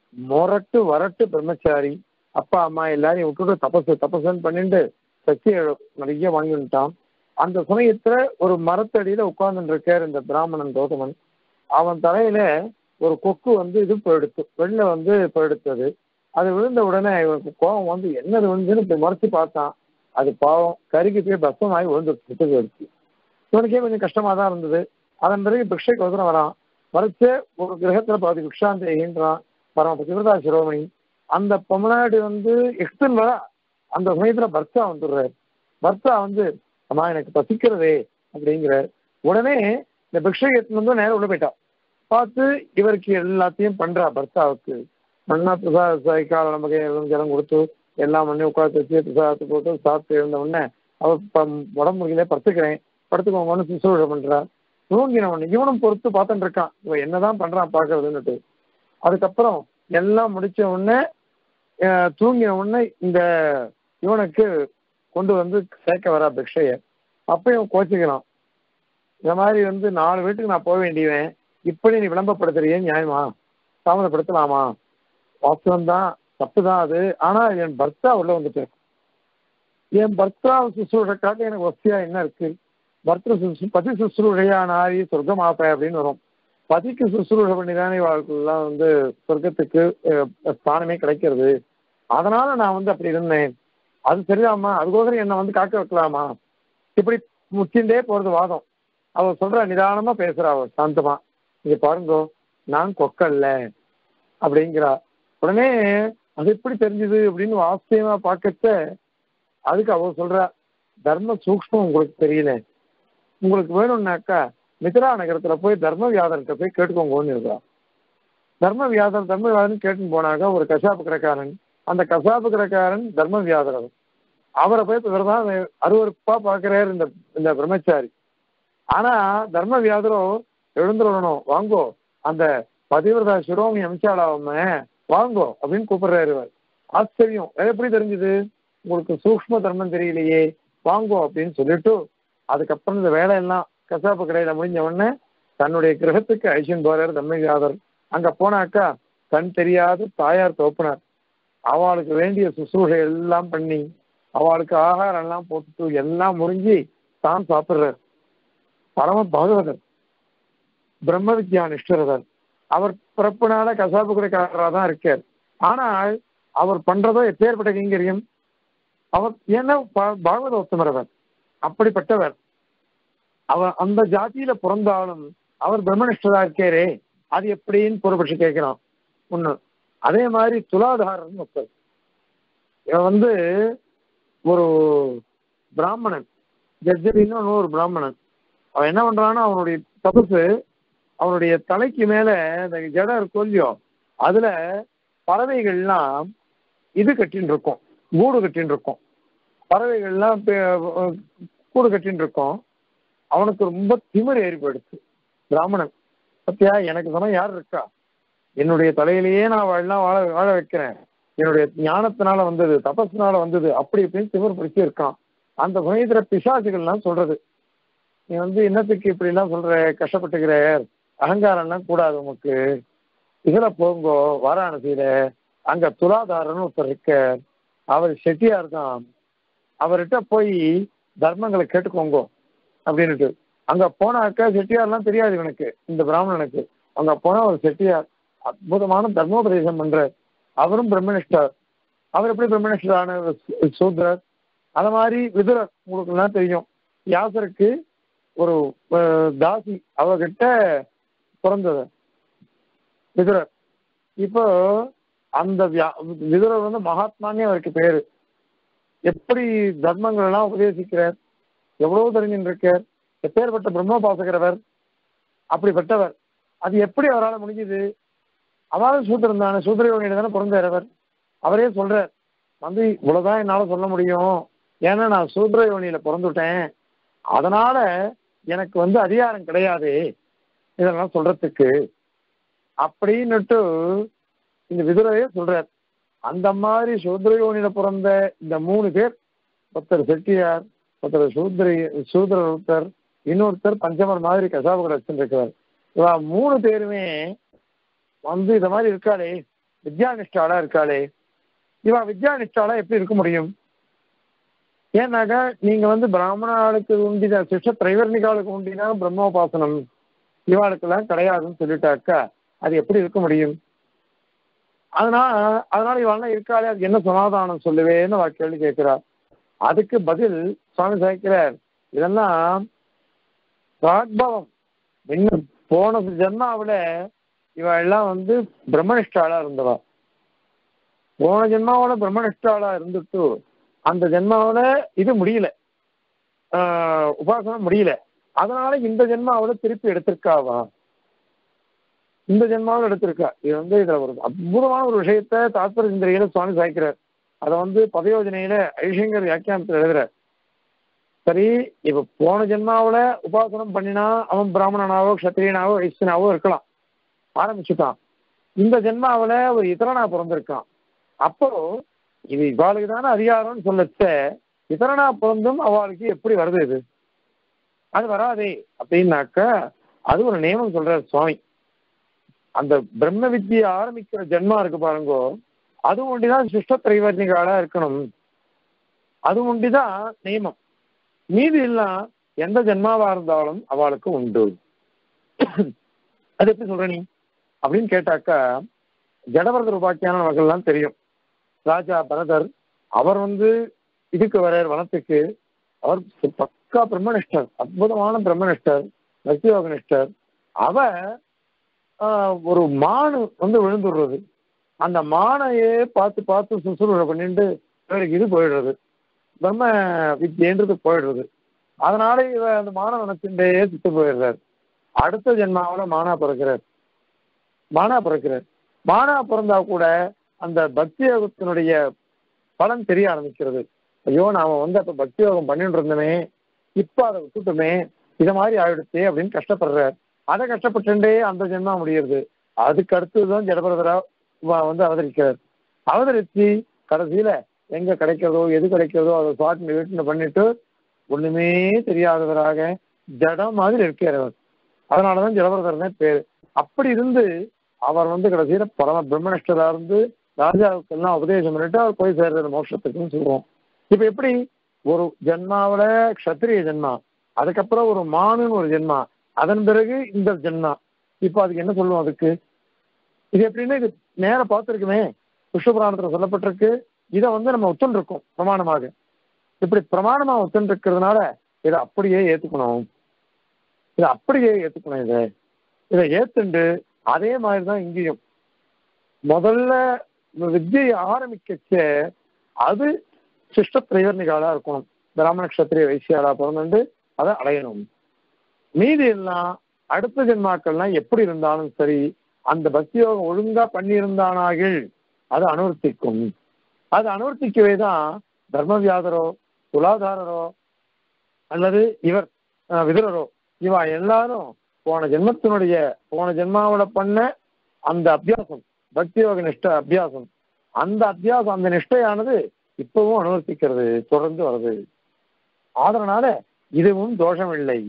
முரட்டு வரட்டு பிரம்மச்சாரி அப்பா அம்மா எல்லாரையும் விட்டுட்டு தபசு தபசுன்னு பண்ணிட்டு சக்தி நிறைய வாங்கிட்டான் அந்த சமயத்துல ஒரு மரத்தடியில உட்கார்ந்துட்டு இருக்கார் இந்த பிராமணன் கௌதமன் அவன் தலையில ஒரு கொக்கு வந்து இது போயிடுத்து வெளில வந்து போயிடுத்தது அது விழுந்த உடனே இவனுக்கு கோபம் வந்து என்னது விழுந்துன்னு இப்படி மறைச்சு பார்த்தான் அது பாவம் கருகி போய் பஸ்மமாகி விழுந்துட்டு போயிடுச்சு இவனுக்கே கொஞ்சம் கஷ்டமா தான் இருந்தது அதன் பிறகு பிக்ஷைக்கு ஒருத்தன வரான் வரைச்சு ஒரு கிரகத்துல பாதி பிக்ஷாந்தேகின்றான் பரம பதிவிரதா சிரோமணி அந்த பொம்மநாடு வந்து எக்ஸ்டன் வரா அந்த சமயத்துல பர்த்தா வந்துடுறாரு பர்த்தா வந்து அம்மா எனக்கு பசிக்கிறதே அப்படிங்கிற உடனே இந்த பிக்ஷை எடுத்துன்னு வந்து நேரம் உள்ள போயிட்டா பார்த்து இவருக்கு எல்லாத்தையும் பண்றா பர்த்தாவுக்கு மண்ணா பிரசாத கால நமக்கு எல்லாம் ஜலம் கொடுத்து எல்லாம் பண்ணி உட்காந்து வச்சு பிரசாதத்தை போட்டு சாப்பிட்டு இருந்த உடனே அவர் உடம்பு முடியல படுத்துக்கிறேன் படுத்துக்கோங்கன்னு சுசுரூஷ பண்றா தூங்கினவன் இவனும் பொறுத்து பார்த்துட்டு இருக்கான் இவன் என்னதான் பண்றான் பாக்குறதுன்னுட்டு அதுக்கப்புறம் எல்லாம் முடிச்ச உடனே தூங்கின உடனே இந்த இவனுக்கு கொண்டு வந்து சேர்க்க வரா பிக்ஷைய அப்ப இவன் கோச்சிக்கலாம் இந்த மாதிரி வந்து நாலு வீட்டுக்கு நான் போக வேண்டியவன் இப்படி நீ விளம்பரப்படுத்துறியே நியாயமா தாமதப்படுத்தலாமா வாஸ்தவம் தான் தப்பு தான் அது ஆனா என் பர்த்தா உள்ள வந்துட்டு என் பர்த்தா சுசுரூஷக்காக எனக்கு வசதியா என்ன இருக்கு பர்த்த சுசு பதி சுசுரூழையா நாரி சொர்க்கம் ஆப்ப அப்படின்னு வரும் பதிக்கு சுசுரூஷ பண்ணிதானே வாழ்க்கைலாம் வந்து சொர்க்கத்துக்கு ஸ்தானமே கிடைக்கிறது அதனால நான் வந்து அப்படி இருந்தேன் அது சரிதாம்மா அதுக்கோசரம் என்னை வந்து காக்க வைக்கலாமா இப்படி முக்கிண்டே போறது வாதம் அவ சொல்ற நிதானமா பேசுறா அவ சாந்தமா இங்க பாருங்க நான் கொக்கல்ல அப்படிங்கிறா உடனே அது எப்படி தெரிஞ்சது அப்படின்னு ஆச்சரியமா பார்க்கச்ச அதுக்கு அவ சொல்றா தர்ம சூக்ஷ்மம் உங்களுக்கு தெரியல உங்களுக்கு வேணும்னாக்கா மித்ரா நகரத்துல போய் தர்ம வியாதர்கிட்ட போய் கேட்டுக்கோங்கன்னு இருக்கா தர்ம வியாதர் தர்ம வியாதன் கேட்டுன்னு போனாக்கா ஒரு கசாப்பு கடைக்காரன் அந்த கசாப்பு கடைக்காரன் தர்ம வியாதர் அவரை போய் இவர் தான் அருவறுப்பா பாக்குறாரு இந்த இந்த பிரம்மச்சாரி ஆனா தர்ம வியாதரோ எழுந்துடணும் வாங்கோ அந்த பதிவிரதா சிரோமி அமிச்சாலாம வாங்கோ அப்படின்னு கூப்பிடுறாரு இவர் ஆச்சரியம் எப்படி தெரிஞ்சது உங்களுக்கு சூக்ம தர்மம் தெரியலையே வாங்கோ அப்படின்னு சொல்லிட்டு அதுக்கப்புறம் இந்த வேலையெல்லாம் கசாப்பு கடையில முடிஞ்ச உடனே தன்னுடைய கிரகத்துக்கு ஐஷன் போறார் தர்மவியாதர் அங்க போனாக்கா கண் தெரியாத தாயார் தோப்பினார் அவளுக்கு வேண்டிய சுசூஷை எல்லாம் பண்ணி அவளுக்கு ஆகாரம் எல்லாம் போட்டுட்டு எல்லாம் முடிஞ்சு தான் சாப்பிடுறார் பரம பாகவதர் பிரம்ம வித்யா நிஷ்டரதர் அவர் பிறப்புனால கசாப்பு கடைக்காரராக தான் இருக்கார் ஆனால் அவர் பண்றதோ எப்பேற்பட்ட கைங்கரியம் அவர் ஏன்னா பாகவத உத்தமரவர் அப்படிப்பட்டவர் அவர் அந்த ஜாதியில பிறந்தாலும் அவர் பிரம்மனிஷ்டரா இருக்காரே அது எப்படின்னு பொறுப்பட்டு கேட்கிறான் ஒண்ணு அதே மாதிரி துலாதாரன் ஒருத்தர் இவன் வந்து ஒரு பிராமணன் ஜட்ஜரின்னு ஒரு பிராமணன் அவன் என்ன பண்றான்னா அவனுடைய தபசு அவனுடைய தலைக்கு மேல இந்த ஜடம் இருக்கும் இல்லையோ அதுல பறவைகள்லாம் இது கட்டின்னு இருக்கும் கூடு கட்டின்னு இருக்கும் பறவைகள்லாம் கூடு கட்டின்னு இருக்கும் அவனுக்கு ரொம்ப திமிர் ஏறி போயிடுச்சு பிராமணன் பத்தியா எனக்கு சொன்ன யார் இருக்கா என்னுடைய தலையிலேயே நான் வாழலாம் வாழ வாழ வைக்கிறேன் என்னுடைய ஞானத்தினால வந்தது தபஸ்னால வந்தது அப்படி இப்படின்னு திமிர் பிடிச்சி இருக்கான் அந்த சமயத்துல பிசாசுகள்லாம் சொல்றது நீ வந்து என்னத்துக்கு இப்படி எல்லாம் சொல்ற கஷ்டப்பட்டுக்கிற அகங்காரம்லாம் கூடாது உமக்கு இதுல போங்கோ வாராணசியில அங்க துலாதாரன்னு ஒருத்தர் இருக்க அவர் செட்டியார் தான் அவர்கிட்ட போய் தர்மங்களை கேட்டுக்கோங்கோ அப்படின்னுட்டு அங்க போனாக்கா செட்டியார்லாம் தெரியாது இவனுக்கு இந்த பிராமணனுக்கு அங்க போனா ஒரு செட்டியார் அற்புதமான தர்மோபதேசம் பண்ற அவரும் பிரம்மனிஷ்டர் அவர் எப்படி பிரம்மனிஷ்டரான சூத்ரர் அத மாதிரி விதுரர் உங்களுக்கு எல்லாம் தெரியும் யாசருக்கு ஒரு தாசி அவகிட்ட பிறந்தது விதுரர் இப்போ அந்த விதுரர் வந்து மகாத்மானே அவருக்கு பேரு எப்படி தர்மங்கள் எல்லாம் உபதேசிக்கிறார் எவ்வளவு தெரிஞ்சிருக்கார் எப்பேற்பட்ட பிரம்மோபாசகிறவர் அப்படிப்பட்டவர் அது எப்படி அவரால் முடிஞ்சது அவரும் சூத்திரம் தானே சூத்திர யோகியில தானே பிறந்தார் அவர் அவரே சொல்றார் வந்து இவ்வளவுதான் என்னால சொல்ல முடியும் ஏன்னா நான் சூத்திர யோனியில பிறந்துட்டேன் அதனால எனக்கு வந்து அதிகாரம் கிடையாது இதெல்லாம் சொல்றதுக்கு அப்படின்னுட்டு இந்த விதுரையே சொல்றார் அந்த மாதிரி சூத்ரயோனியில பிறந்த இந்த மூணு பேர் ஒருத்தர் செட்டியார் ஒருத்தர் சூத்ரி சூத்ரர் ஒருத்தர் இன்னொருத்தர் பஞ்சமர் மாதிரி கசாபகர் வச்சுருக்கிறார் இவா மூணு பேருமே வந்து இந்த மாதிரி இருக்காளே வித்யானிஷ்டாலா இருக்காளே இவா வித்யானிஷ்டாலா எப்படி இருக்க முடியும் ஏன்னாக்கா நீங்க வந்து பிராமணாளுக்கு உண்டின சிஷ்ட திரைவர்ணிகாலுக்கு உண்டினா பிரம்மோபாசனம் இவாளுக்கெல்லாம் கிடையாதுன்னு சொல்லிட்டாக்கா அது எப்படி இருக்க முடியும் அதனால அதனால இவாள்லாம் இருக்காளே அது என்ன சமாதானம் சொல்லுவேன்னு அவ கேள்வி கேட்கிறா அதுக்கு பதில் சுவாமி சாய்க்கிறார் இதெல்லாம் ராக்பவம் இன்னும் போன ஜென்மாவில இவ எல்லாம் வந்து பிரம்மனிஷ்டாளா இருந்தவா போன ஜென்மாவோட பிரம்மனிஷ்டாளா இருந்துட்டு அந்த ஜென்மாவில இது முடியல ஆஹ் உபாசனம் முடியல அதனால இந்த ஜென்மாவில திருப்பி எடுத்திருக்காவா இந்த ஜென்மாவில் எடுத்திருக்கா இது வந்து இதுல ஒரு அற்புதமான ஒரு விஷயத்த தாத்பர சிந்தனையில சுவாமி சாய்க்கிறார் அதை வந்து பதயோஜனையில ஐஷங்கர் வியாக்கியானத்தில் எழுதுறார் சரி இப்ப போன ஜென்மாவுல உபாசனம் பண்ணினா அவன் பிராமணனாவோ க்ஷத்திரியனாவோ வைசியனாவோ இருக்கலாம் ஆரம்பிச்சுட்டான் இந்த ஜென்மாவுல ஒரு இதரனா பிறந்திருக்கான் அப்போ இது இவாளுக்கு தானே அதிகாரம்னு சொல்லச்ச இதரனா பிறந்தும் அவளுக்கு எப்படி வருது இது அது வராதே அப்படின்னாக்க அது ஒரு நியமம் சொல்றார் சுவாமி அந்த பிரம்ம வித்தியை ஆரம்பிக்கிற ஜென்மா இருக்கு பாருங்கோ அது ஒண்டிதான் சிஷ்ட திரைவர்ணிகாலா இருக்கணும் அது ஒண்டிதான் நியமம் மீதி எல்லாம் எந்த ஜென்மாவா இருந்தாலும் அவளுக்கு உண்டு அது எப்படி சொல்ற நீ அப்படின்னு கேட்டாக்கா ஜடவரதர் உபாக்கியான நமக்கெல்லாம் தெரியும் ராஜா பரதர் அவர் வந்து இதுக்கு வர்றார் வனத்துக்கு அவர் பக்கா பிரம்மனிஷ்டர் அற்புதமான பிரம்மனிஷ்டர் பக்தியோகனிஷ்டர் அவ ஆஹ், ஒரு மானு வந்து விழுந்துடுறது அந்த மானையே பார்த்து பார்த்து சுசுறுவை பண்ணிட்டு இவருக்கு இது போயிடுறது பிரம்ம வித்தியன்றது போயிடுறது அதனால இவ அந்த மான நினைச்சுட்டே சுத்து போயிடுறார் அடுத்த ஜென்மாவில மானா பிறக்கிறார் மானா பிறக்கிறார் மானா பிறந்தா கூட அந்த பக்தி யோகத்தினுடைய பலன் தெரிய ஆரம்பிக்கிறது ஐயோ நாம வந்து அப்ப பக்தி யோகம் பண்ணிட்டு இருந்தோமே இப்ப அதை விட்டுட்டோமே இத மாதிரி ஆயிடுச்சே அப்படின்னு கஷ்டப்படுறார் அதை கஷ்டப்பட்டுட்டே அந்த ஜென்மா முடியுது அதுக்கு அடுத்ததுதான் ஜடபரதரா வ- வந்து அவதரிக்கிறார் அவதரிச்சு கடைசியில எங்க கிடைக்கிறதோ எது கிடைக்கிறதோ அதை சாட் வீட்டுல பண்ணிட்டு ஒண்ணுமே தெரியாதவராக ஜடம் மாதிரி இருக்கிறவர் அதனாலதான் ஜடபரதர்னே பேரு அப்படி இருந்து அவர் வந்து கடைசியில பரம பிரம்மனிஷ்டரா இருந்து ராஜாவுக்கு எல்லாம் உபதேசம் பண்ணிட்டு அவர் போய் சேர்றது மோட்சத்துக்குன்னு சொல்லுவோம் இப்ப எப்படி ஒரு ஜென்மாவில க்ஷத்திரிய ஜென்மா அதுக்கப்புறம் ஒரு மானுன்னு ஒரு ஜென்மா அதன் பிறகு இந்த ஜென்மா இப்ப அதுக்கு என்ன சொல்லுவோம் அதுக்கு இது எப்படின்னா இது நேர பார்த்துருக்குமே விஷ்ணுபுராணத்துல சொல்லப்பட்டிருக்கு இதை வந்து நம்ம ஒத்துண்டிருக்கோம் பிரமாணமாக இப்படி பிரமாணமா ஒத்துண்டிருக்கிறதுனால இதை அப்படியே ஏத்துக்கணும் இதை அப்படியே ஏத்துக்கணும் இதை இதை ஏத்துண்டு அதே மாதிரி தான் இங்கேயும் முதல்ல இந்த வித்தியை ஆரம்பிக்கச்ச அது சிஷ்ட திரைவர்ணிகாலா இருக்கணும் பிராமண கஷத்திரிய வைசியாலா பிறந்துண்டு அதை அடையணும் மீதி எல்லாம் அடுத்த ஜென்மாக்கள்லாம் எப்படி இருந்தாலும் சரி அந்த பக்தி யோகம் ஒழுங்கா பண்ணியிருந்தானாகில் அது அனுவர்த்திக்கும் அது அனுவர்த்திக்கவே தான் தர்மவியாதரோ துலாதாரரோ அல்லது இவர் அஹ், விதுரரோ இவா எல்லாரும் போன ஜென்மத்தினுடைய போன ஜென்மாவில பண்ண அந்த அபியாசம் பக்தி யோக நிஷ்ட அபியாசம் அந்த அபியாசம் அந்த நிஷ்டையானது இப்பவும் அனுவர்த்திக்கிறது தொடர்ந்து வருது அதனால இதுவும் தோஷம் இல்லை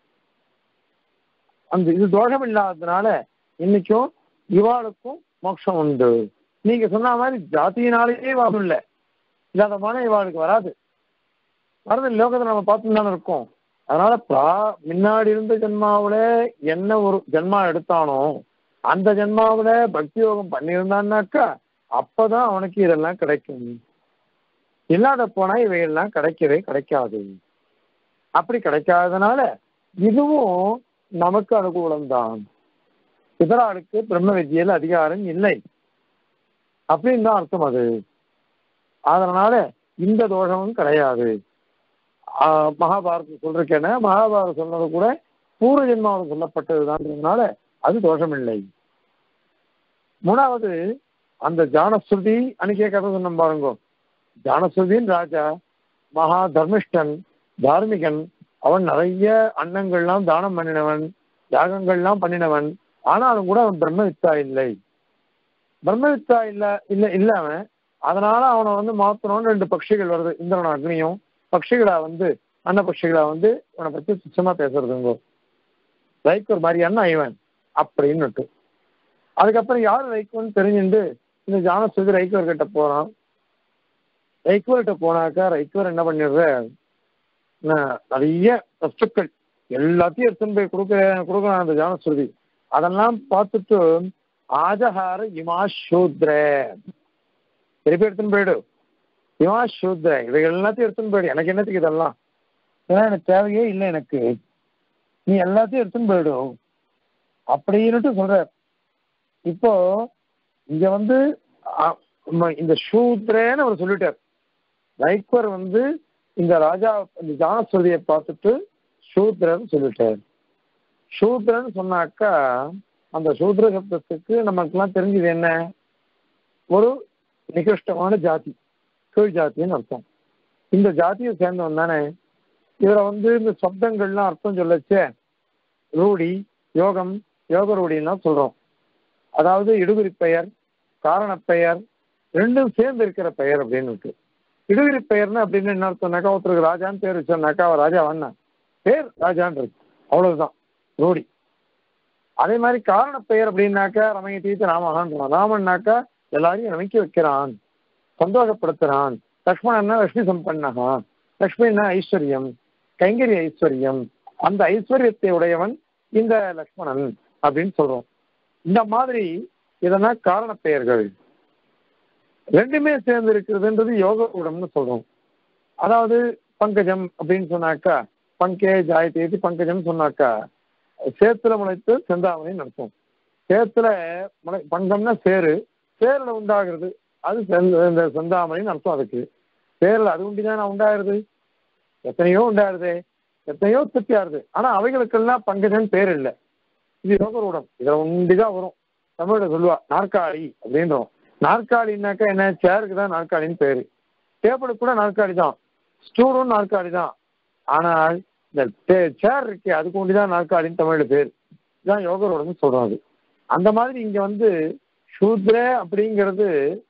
அந்த இது தோஷம் இல்லாததுனால இன்னைக்கும் இவாளுக்கும் மோட்சம் உண்டு நீங்க சொன்ன மாதிரி ஜாதியினாலேயே வாசம் இல்லை இல்லாத மன இவாளுக்கு வராது வரது லோகத்துல நம்ம பார்த்து தானே இருக்கோம் அதனால பிரா முன்னாடி இருந்த ஜென்மாவுல என்ன ஒரு ஜென்மா எடுத்தானோ அந்த ஜென்மாவுல பக்தி யோகம் பண்ணியிருந்தான்னாக்கா அப்பதான் அவனுக்கு இதெல்லாம் கிடைக்கும் இல்லாத போனா இவையெல்லாம் கிடைக்கவே கிடைக்காது அப்படி கிடைக்காதனால இதுவும் நமக்கு அனுகூலம்தான் இதராளுக்கு பிரம்ம வித்தியில் அதிகாரம் இல்லை அப்படின்னு தான் அர்த்தம் அது அதனால இந்த தோஷமும் கிடையாது ஆஹ் மகாபாரதம் சொல்றேன்னா மகாபாரதம் சொன்னது கூட பூர்வ ஜென்மாவில் சொல்லப்பட்டதுதான்றதுனால அது தோஷம் இல்லை மூணாவது அந்த ஜானஸ்ருதி அன்னைக்கே கதை சொன்னோம் பாருங்க ஜானஸ்ருதின் ராஜா மகா தர்மிஷ்டன் தார்மிகன் அவன் நிறைய அன்னங்கள்லாம் தானம் பண்ணினவன் யாகங்கள்லாம் பண்ணினவன் ஆனாலும் கூட அவன் பிரம்மவித்தா இல்லை பிரம்மவித்தா இல்ல இல்ல இல்ல அவன் அதனால அவனை வந்து மாத்தணும்னு ரெண்டு பட்சிகள் வருது இந்திரனும் அக்னியும் பட்சிகளா வந்து அன்ன பட்சிகளா வந்து இவனை பத்தி சுத்தமா பேசுறதுங்க ரைக்கர் மாதிரியான இவன் அப்படின்னுட்டு அதுக்கப்புறம் யார் ரைக்குன்னு தெரிஞ்சுட்டு இந்த ஜானஸ்ருதி ரைக்குவர் கிட்ட போறான் ரைக்குவர்கிட்ட போனாக்கா ரைக்குவர் என்ன பண்ணிடுற ந- நிறைய வஸ்துக்கள் எல்லாத்தையும் எடுத்துன்னு போய் கொடுக்க கொடுக்குறான் அந்த ஜானஸ்ருதி அதெல்லாம் பார்த்துட்டு ஆஜஹார இமா சூத்ர திருப்பி எடுத்துன்னு போயிடு இமா சூத்ர இவைகள் எல்லாத்தையும் எடுத்துன்னு போயிடு எனக்கு என்னத்துக்கு இதெல்லாம் இதெல்லாம் எனக்கு தேவையே இல்லை எனக்கு நீ எல்லாத்தையும் எடுத்துன்னு போயிடும் அப்படின்னுட்டு சொல்ற இப்போ இங்க வந்து அ- ம- இந்த சூத்ரேன்னு அவர் சொல்லிட்டார் ரைக்வர் வந்து இந்த ராஜா இந்த ஜானஸ்வதியை பார்த்துட்டு சூத்ரன்னு சொல்லிட்டார் சூத்ரன்னு சொன்னாக்கா அந்த சூத்ர சப்தத்துக்கு நமக்கெல்லாம் தெரிஞ்சது என்ன ஒரு நிகிருஷ்டமான ஜாதி கீழ் ஜாதின்னு அர்த்தம் இந்த ஜாதியை சேர்ந்தவன் தானே இதுல வந்து இந்த சப்தங்கள்லாம் அர்த்தம் சொல்லச்சே ரூடி யோகம் யோக ரூடின்லாம் சொல்றோம் அதாவது இடுகுறி பெயர் காரணப் பெயர் ரெண்டும் சேர்ந்து இருக்கிற பெயர் அப்படின்னு இருக்கு இடுகுறி பெயர்னு அப்படின்னு என்ன அர்த்தம்னாக்கா ஒருத்தருக்கு ராஜான்னு பேர் வச்சோம்னாக்கா அவர் ராஜா வண்ணா பேர் ராஜான்னு இருக்கு அவ்வளவுதான் ரூடி அதே மாதிரி காரண பெயர் அப்படின்னாக்கா ரமணி தீர்த்து ராமகான் ராமன்னாக்கா எல்லாரையும் ரமிக்க வைக்கிறான் சந்தோஷப்படுத்துறான் லக்ஷ்மணன்னா லட்சுமி சம்பன்னகா லக்ஷ்மின்னா ஐஸ்வர்யம் கைங்கரி ஐஸ்வர்யம் அந்த ஐஸ்வர்யத்தை உடையவன் இந்த லக்ஷ்மணன் அப்படின்னு சொல்றோம் இந்த மாதிரி இதெல்லாம் காரண பெயர்கள் ரெண்டுமே சேர்ந்து இருக்கிறதுன்றது யோக கூடம்னு சொல்றோம் அதாவது பங்கஜம் அப்படின்னு சொன்னாக்கா பங்கே ஜாயத்தேதி பங்கஜம் சொன்னாக்கா சேத்துல முளைத்து செந்தாமணின்னு அர்த்தம் சேத்துல முளை பங்கம்னா சேரு சேருல உண்டாகிறது அது செந்த- இந்த செந்தாமணின்னு அர்த்தம் அதுக்கு சேருல அது உண்டிதானே உண்டாயிருது எத்தனையோ உண்டாயிருது எத்தனையோ திருப்தியாருது ஆனா அவைகளுக்கெல்லாம் பங்கஜன் பேர் இல்லை இது யோகரூடம் இதுல உண்டிதான் வரும் தமிழ்ல சொல்லுவா நாற்காலி அப்படின்றோம் நாற்காலின்னாக்கா என்ன சேருக்கு தான் நாற்காலின்னு பேரு டேபிளுக்கு கூட நாற்காலி தான் ஸ்டூலும் நாற்காலி தான் ஆனால் இந்த சேர் இருக்கே அதுக்கு ஒண்டிதான் நாற்காலின்னு தமிழ்ல பேர் இதுதான் யோகரோடம்னு சொல்றோம் அது அந்த மாதிரி இங்க வந்து சூத்ர அப்படிங்கிறது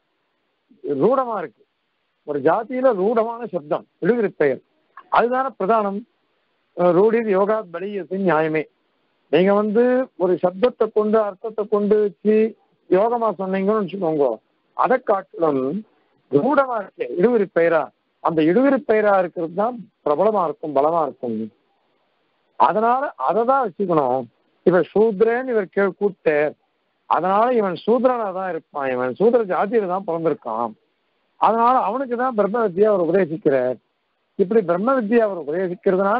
ரூடமா இருக்கு ஒரு ஜாதியில ரூடமான சப்தம் விடுகிற பெயர் அதுதானே பிரதானம் அஹ் ரூடி யோகா பலியது நியாயமே நீங்க வந்து ஒரு சப்தத்தை கொண்டு அர்த்தத்தை கொண்டு வச்சு யோகமா சொன்னீங்கன்னு வச்சுக்கோங்க அதை காட்டிலும் ரூடமா இருக்கு இடுவிரி பெயரா அந்த இடுவிரி பெயரா இருக்கிறது தான் பிரபலமா இருக்கும் பலமா இருக்கும் அதனால அதை தான் வச்சுக்கணும் இவர் சூத்ரன்னு இவர் கே கூப்பிட்டு அதனால இவன் சூத்ரனா தான் இருப்பான் இவன் சூத்ர ஜாதியில தான் பிறந்திருக்கான் அதனால அவனுக்கு தான் பிரம்ம வித்யா அவர் உபதேசிக்கிறார் இப்படி பிரம்ம வித்யா அவர் உபதேசிக்கிறதுனால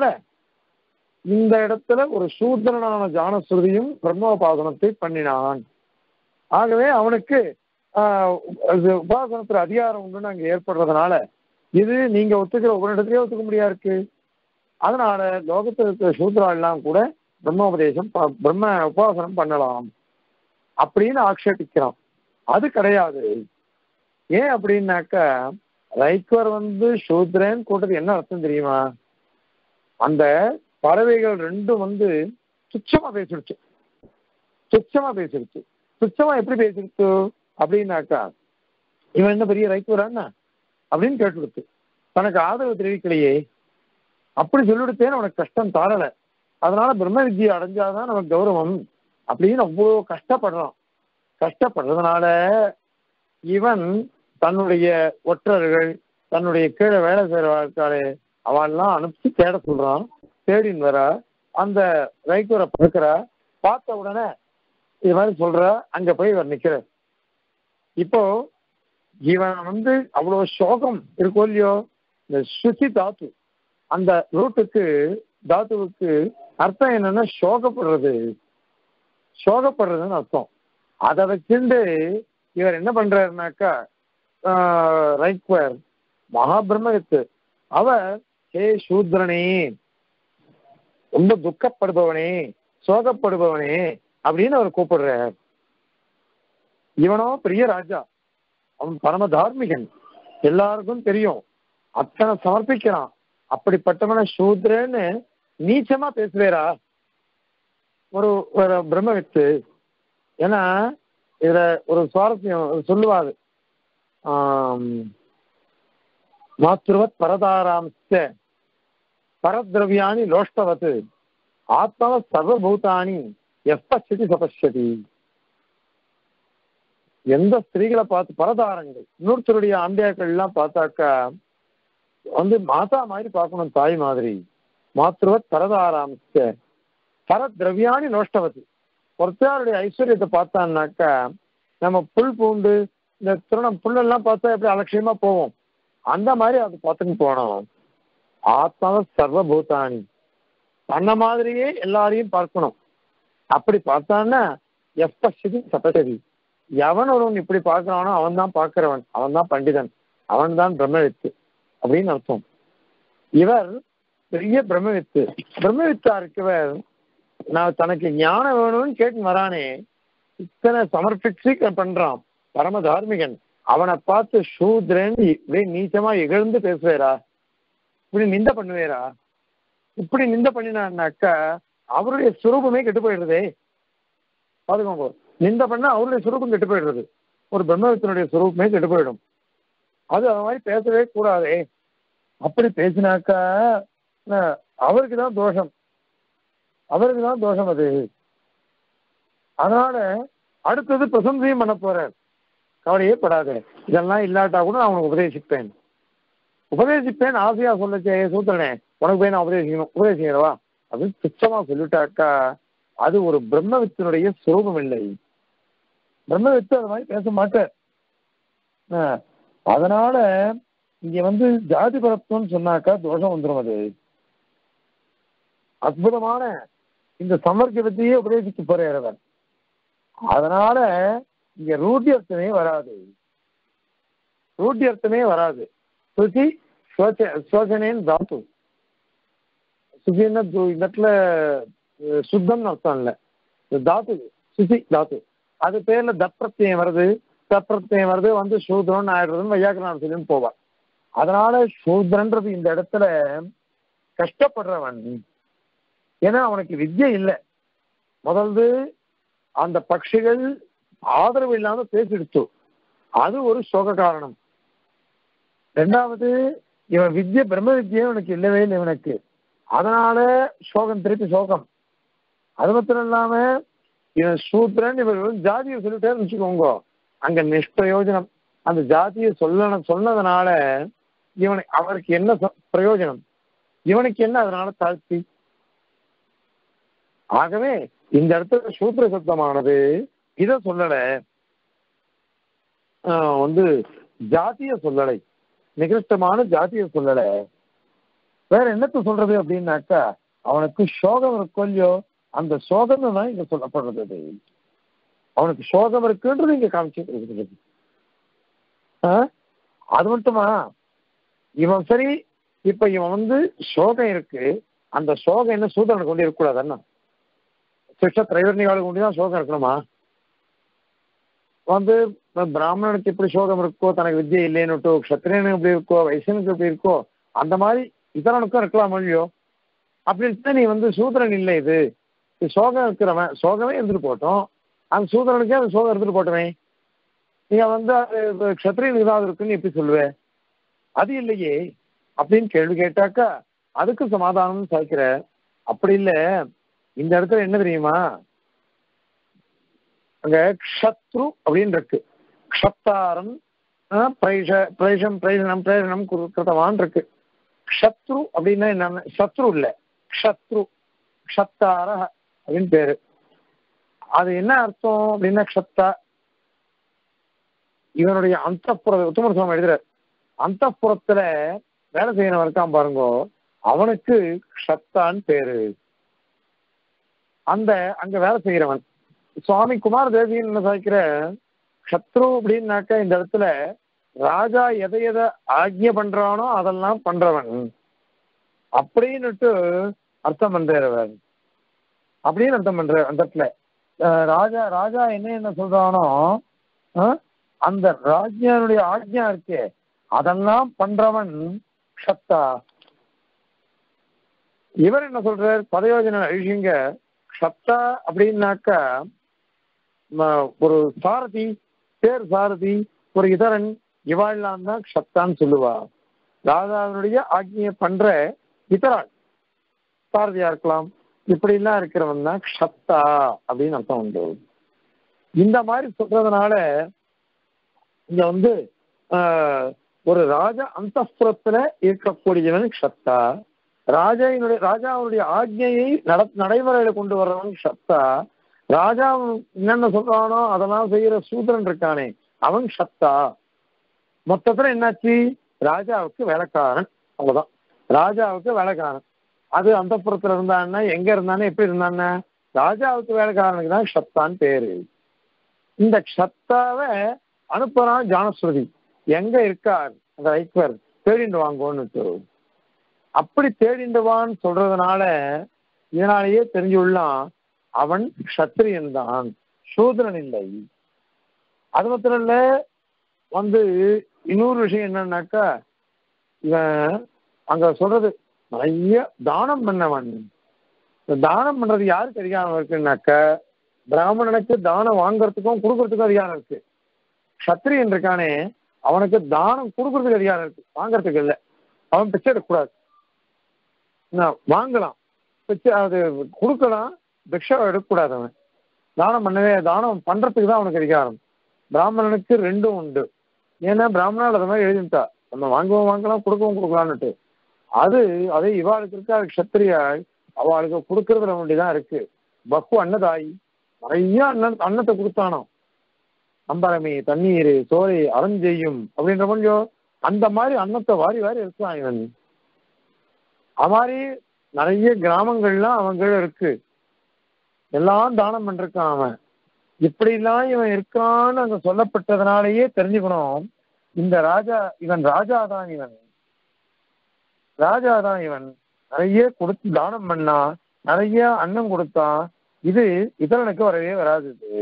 இந்த இடத்துல ஒரு சூத்ரனான ஜானஸ்ருதியும் பிரம்மோபாசனத்தை பண்ணினான் ஆகவே அவனுக்கு ஆஹ், அது உபாசனத்துல அதிகாரம் உண்டுன்னு அங்க ஏற்படுறதுனால இது நீங்க ஒத்துக்கிற ஒரு இடத்துலயே ஒத்துக்க முடியா இருக்கு அதனால லோகத்தில் இருக்கிற சூத்ரா எல்லாம் கூட பிரம்மோபதேசம் ப- பிரம்ம உபாசனம் பண்ணலாம் அப்படின்னு ஆக்ஷேபிக்கிறான் அது கிடையாது ஏன் அப்படின்னாக்கா ரைக்வர் வந்து சூத்ரன் கூட்டது என்ன அர்த்தம் தெரியுமா அந்த பறவைகள் ரெண்டும் வந்து துச்சமா பேசிடுச்சு துச்சமா பேசிடுச்சு துச்சமா எப்படி பேசிடுச்சு அப்படின்னாக்கா இவன் என்ன பெரிய ரைக்வரான்னா அப்படின்னு கேட்டுடுச்சு தனக்கு ஆதரவு தெரிவிக்கலையே அப்படி சொல்லிடுத்தேன்னு உனக்கு கஷ்டம் தாரல அதனால பிரம்ம வித்யை அடைஞ்சாதான் நமக்கு கௌரவம் அப்படின்னு அவ்வளோ கஷ்டப்படுறான் கஷ்டப்படுறதுனால இவன் தன்னுடைய ஒற்றர்கள் தன்னுடைய கீழே வேலை செய்கிற வாழ்க்காளே அவெல்லாம் அனுப்பிச்சு தேட சொல்றான் தேடின்னு வர அந்த ரைக்கூரை பார்க்கிற பார்த்த உடனே இது மாதிரி சொல்ற அங்க போய் இவர் நிக்கிறார் இப்போ இவன் வந்து அவ்வளவு சோகம் இருக்கோ இல்லையோ இந்த சுசி தாத்து அந்த ரூட்டுக்கு தாத்துவுக்கு அர்த்தம் என்னன்னா சோகப்படுறது சோகப்படுறதுன்னு அர்த்தம் அதை வச்சுண்டு இவர் என்ன பண்றாருனாக்கா ரைக்வர் மகாபிரம்மவித்து அவர் ஹே சூத்ரனே ரொம்ப துக்கப்படுபவனே சோகப்படுபவனே அப்படின்னு அவர் கூப்பிடுறார் இவனோ பெரிய ராஜா அவன் பரம தார்மிகன் எல்லாருக்கும் தெரியும் அத்தனை சமர்ப்பிக்கிறான் அப்படிப்பட்டவன சூத்ரன்னு நீச்சமா பேசுவேரா ஒரு ஒரு பிரம்மவித்து ஏன்னா இதுல ஒரு சுவாரஸ்யம் சொல்லுவாரு ஆம், மாத்ருவத் பரதாராம்ச பரத்ரவியாணி லோஷ்டவத் ஆத்மவ சர்வபூதானி எப்பச்சதி சபஷ்யதி எந்த ஸ்திரீகளை பார்த்து பரதாரங்கள் இன்னொருத்தருடைய ஆம்பியாக்கள் எல்லாம் பார்த்தாக்கா வந்து மாதா மாதிரி பார்க்கணும் தாய் மாதிரி மாத்ருவத் பரதாராமிச்ச பர திரவியானி நோஷ்டவதி ஒருத்தருடைய ஐஸ்வர்யத்தை பார்த்தான்னாக்கா நம்ம புல் பூண்டு இந்த திருணம் புல்லெல்லாம் பார்த்தா எப்படி அலட்சியமா போவோம் அந்த மாதிரி அது பார்த்துன்னு போனோம் ஆத்மாவ சர்வபூதானி தன்ன மாதிரியே எல்லாரையும் பார்க்கணும் அப்படி பார்த்தான்னா எப்பசிதி சபசதி எவன் ஒருவன் இப்படி பார்க்கறானோ அவன் தான் பார்க்கிறவன் அவன் தான் பண்டிதன் அவன் தான் பிரம்மவித்து அப்படின்னு அர்த்தம் இவர் பெரிய பிரம்மவித்து பிரம்மவித்தா இருக்கவர் நான் தனக்கு ஞானம் வேணும்னு கேட்டு வரானே இத்தனை சமர்ப்பிச்சு பண்றான் பரம தார்மிகன் அவனை பார்த்து சூத்ரன் இப்படி நீச்சமா இகழ்ந்து பேசுவேரா இப்படி நிந்த பண்ணுவேரா இப்படி நிந்த பண்ணினான்னாக்கா அவருடைய சுரூபமே கெட்டு போயிடுறதே பாத்துக்கோங்க நிந்த பண்ணா அவருடைய சுரூபம் கெட்டு போயிடுறது ஒரு பிரம்மவித்தனுடைய சுரூபமே கெட்டு போயிடும் அது அது மாதிரி பேசவே கூடாதே அப்படி பேசினாக்கா அவருக்கு தான் தோஷம் அவருக்கு தான் தோஷம் அது அதனால அடுத்தது பிரசந்தியும் பண்ண போறார் கவலையே படாத இதெல்லாம் இல்லாட்டா கூட நான் உனக்கு உபதேசிப்பேன் உபதேசிப்பேன் ஆசையா சொல்லச்சே சூத்திரனே உனக்கு போய் நான் உபதேசிக்கணும் உபதேசிக்கிறவா அப்படின்னு துச்சமா சொல்லிட்டாக்கா அது ஒரு பிரம்மவித்தினுடைய சுரூபம் இல்லை பிரம்மவித்து அது மாதிரி பேச மாட்டார் அதனால இங்க வந்து ஜாதி பரத்துவம்னு சொன்னாக்கா தோஷம் வந்துடும் அது அற்புதமான இந்த சமர்க்கத்தையே உபதேசிக்க போறார் அவர் அதனால இங்க ரூட்டியர்த்தமே வராது ரூட்டியர்த்தமே வராது சுசி சோச்சனேன்னு தாத்து சுசின்னா இந்த இடத்துல சுத்தம்னு அர்த்தம் இல்லை தாத்து சுசி தாத்து அது பேர்ல தப்பிரத்தியம் வருது தப்பிரத்தியம் வருது வந்து சூத்ரன் ஆயிடுறதுன்னு வையாக்கரணம் சொல்லின்னு போவார் அதனால சூத்ரன்றது இந்த இடத்துல கஷ்டப்படுறவன் ஏன்னா அவனுக்கு வித்யை இல்லை முதல்து அந்த பட்சிகள் ஆதரவு இல்லாம பேசிடுச்சு அது ஒரு சோக காரணம் ரெண்டாவது இவன் வித்ய பிரம்ம வித்யை இவனுக்கு இல்லவே இல்லை இவனுக்கு அதனால சோகம் திருப்பி சோகம் அது மாத்திரம் இல்லாம இவன் சூத்திரன் இவர் ஜாதியை சொல்லிட்டேன்னு வச்சுக்கோங்க அங்க நிஷ்பிரயோஜனம் அந்த ஜாதியை சொல்ல சொன்னதுனால இவனுக்கு அவருக்கு என்ன பிரயோஜனம் இவனுக்கு என்ன அதனால தாழ்த்தி ஆகவே இந்த இடத்துல சூத்திர சப்தமானது இத சொல்லல வந்து ஜாத்திய சொல்லலை நிகிருஷ்டமான ஜாத்திய சொல்லல வேற என்னத்த சொல்றது அப்படின்னாக்கா அவனுக்கு சோகம் இருக்கோ இல்லையோ அந்த சோகம் தான் இங்க சொல்லப்படுறது அது அவனுக்கு சோகம் இருக்குன்றது இங்க காமிச்சு இருக்கிறது அது மட்டுமா இவன் சரி இப்ப இவன் வந்து சோகம் இருக்கு அந்த சோகம் என்ன சூதரனுக்கு கொண்டு இருக்கக்கூடாது என்ன சிஷ்ட திரைவர்ணிகாலுக்கு கொண்டு தான் சோகம் இருக்கணுமா வந்து பிராமணனுக்கு எப்படி சோகம் இருக்கோ தனக்கு வித்தியை இல்லைன்னுட்டோ க்ஷத்திரியனுக்கு எப்படி இருக்கோ வைசனுக்கு எப்படி இருக்கோ அந்த மாதிரி இதரனுக்கும் இருக்கலாம் இல்லையோ அப்படின்னு நீ வந்து சூதரன் இல்லை இது இது சோகம் இருக்கிறவன் சோகமே இருந்துட்டு போட்டோம் அந்த சூதரனுக்கே அந்த சோகம் இருந்துட்டு போட்டவன் நீங்க வந்து அது க்ஷத்திரியனுக்கு தான் இருக்குன்னு எப்படி சொல்லுவேன் அது இல்லையே அப்படின்னு கேள்வி கேட்டாக்கா அதுக்கு சமாதானம் சாய்க்கிற அப்படி இல்லை இந்த இடத்துல என்ன தெரியுமா அங்க க்ஷத்ரு அப்படின்னு இருக்கு க்ஷத்தாரம் பிரைஷ பிரைஷம் பிரைஷனம் பிரேஷனம் கிருத்தவான் இருக்கு க்ஷத்ரு அப்படின்னா என்ன சத்ரு இல்ல க்ஷத்ரு க்ஷத்தார அப்படின்னு பேரு அது என்ன அர்த்தம் அப்படின்னா க்ஷத்தா இவனுடைய அந்த உத்தம சுவாமி எழுதுற அந்த புறத்துல வேலை செய்யறவன் இருக்கான் பாருங்க அவனுக்கு க்ஷத்தான்னு பேரு அந்த அங்க வேலை செய்யறவன் சுவாமி குமார தேவியன் என்ன சாய்க்கிற சத்ரு அப்படின்னாக்க இந்த இடத்துல ராஜா எதை எதை ஆக்ஞை பண்றானோ அதெல்லாம் பண்றவன் அப்படின்னுட்டு அர்த்தம் பண்றவர் அப்படின்னு அர்த்தம் பண்ற அந்த இடத்துல ராஜா ராஜா என்ன என்ன சொல்றானோ அந்த ராஜ்யனுடைய ஆக்ஞா இருக்கே அதெல்லாம் பண்றவன் க்ஷத்தா இவர் என்ன சொல்றார் பதயோஜன அழிஷிங்க க்ஷத்தா அப்படின்னாக்கா ஒரு சாரதி பேர் சாரதி ஒரு இதரன் இவாள்லாம் தான் க்ஷத்தான்னு சொல்லுவா ராஜாவினுடைய ஆக்ஞையை பண்ற இதராள் சாரதியா இருக்கலாம் இப்படிலாம் இருக்கிறவன் தான் க்ஷத்தா அப்படின்னு அர்த்தம் உண்டு இந்த மாதிரி சொல்றதுனால இங்க வந்து ஆஹ், ஒரு ராஜ அந்தப்புறத்துல இருக்கக்கூடியவன் க்ஷத்தா ராஜாவினுடைய ராஜாவுடைய ஆజ్ఞையை நட நடைமுறையில கொண்டு வர்றவன் க்ஷத்தா ராஜா என்னென்ன சொல்றானோ அதெல்லாம் செய்யற சூத்திரன் இருக்கானே அவன் க்ஷத்தா மொத்தத்துல என்னாச்சு ராஜாவுக்கு வேலைக்காரன் அவ்வளவுதான் ராஜாவுக்கு வேலைக்காரன் அது அந்த புறத்துல இருந்தான்னா எங்க இருந்தானே எப்படி இருந்தானே ராஜாவுக்கு வேலைக்காரனுக்கு தான் க்ஷத்தான்னு பேரு இந்த க்ஷத்தாவை அனுப்புறான் ஜானஸ்ருதி எங்க இருக்கார் அந்த ஐக்வர் தேடிண்டு வாங்கோன்னுட்டு அப்படி தேடிண்டு வான்னு சொல்றதுனால இதனாலேயே தெரிஞ்சுள்ளான் அவன் க்ஷத்திரியன் தான் சூதரன் இல்லை அது மாத்திரம் இல்ல வந்து இன்னொரு விஷயம் என்னன்னாக்கா இவன் அங்க சொல்றது நிறைய தானம் பண்ணவன் இந்த தானம் பண்றது யாருக்கு அதிகாரம் இருக்குன்னாக்க பிராமணனுக்கு தானம் வாங்குறதுக்கும் கொடுக்கறதுக்கும் அதிகாரம் இருக்கு சத்திரியன் இருக்கானே அவனுக்கு தானம் கொடுக்கறதுக்கு அதிகாரம் இருக்கு வாங்குறதுக்கு இல்லை அவன் பிச்சை எடுக்கக்கூடாது என்ன, வாங்கலாம் பிச்சை அது கொடுக்கலாம் பிக்ஷை எடுக்கக்கூடாது அவன் தானம் பண்ணவே தானம் பண்றதுக்கு தான் அவனுக்கு அதிகாரம் பிராமணனுக்கு ரெண்டும் உண்டு ஏன்னா பிராமணால் அது மாதிரி எழுதிட்டா நம்ம வாங்கவும் வாங்கலாம் கொடுக்கவும் கொடுக்கலான்னுட்டு அது அதே இவாளுக்கு இருக்கா க்ஷத்திரியாய் அவளுக்கு கொடுக்கறதுல வேண்டிதான் இருக்கு பக்கு அன்னதாயி நிறைய அன்ன அன்னத்தை கொடுத்தானோ அம்பரமே தண்ணீர் சோலை அறஞ்செய்யும் அப்படின்ற கொஞ்சம் அந்த மாதிரி அன்னத்தை வாரி வாரி இருக்கான் இவன் அது மாதிரி நிறைய கிராமங்கள்லாம் அவன் கீழ இருக்கு எல்லாம் தானம் பண்ணிருக்கான் அவன் இப்படிலாம் இவன் இருக்கான்னு அங்க சொல்லப்பட்டதுனாலேயே தெரிஞ்சுக்கணும் இந்த ராஜா இவன் ராஜா தான் இவன் ராஜா தான் இவன் நிறைய கொடுத்து தானம் பண்ணா நிறைய அன்னம் கொடுத்தான் இது இதரனுக்கு வரவே வராது இது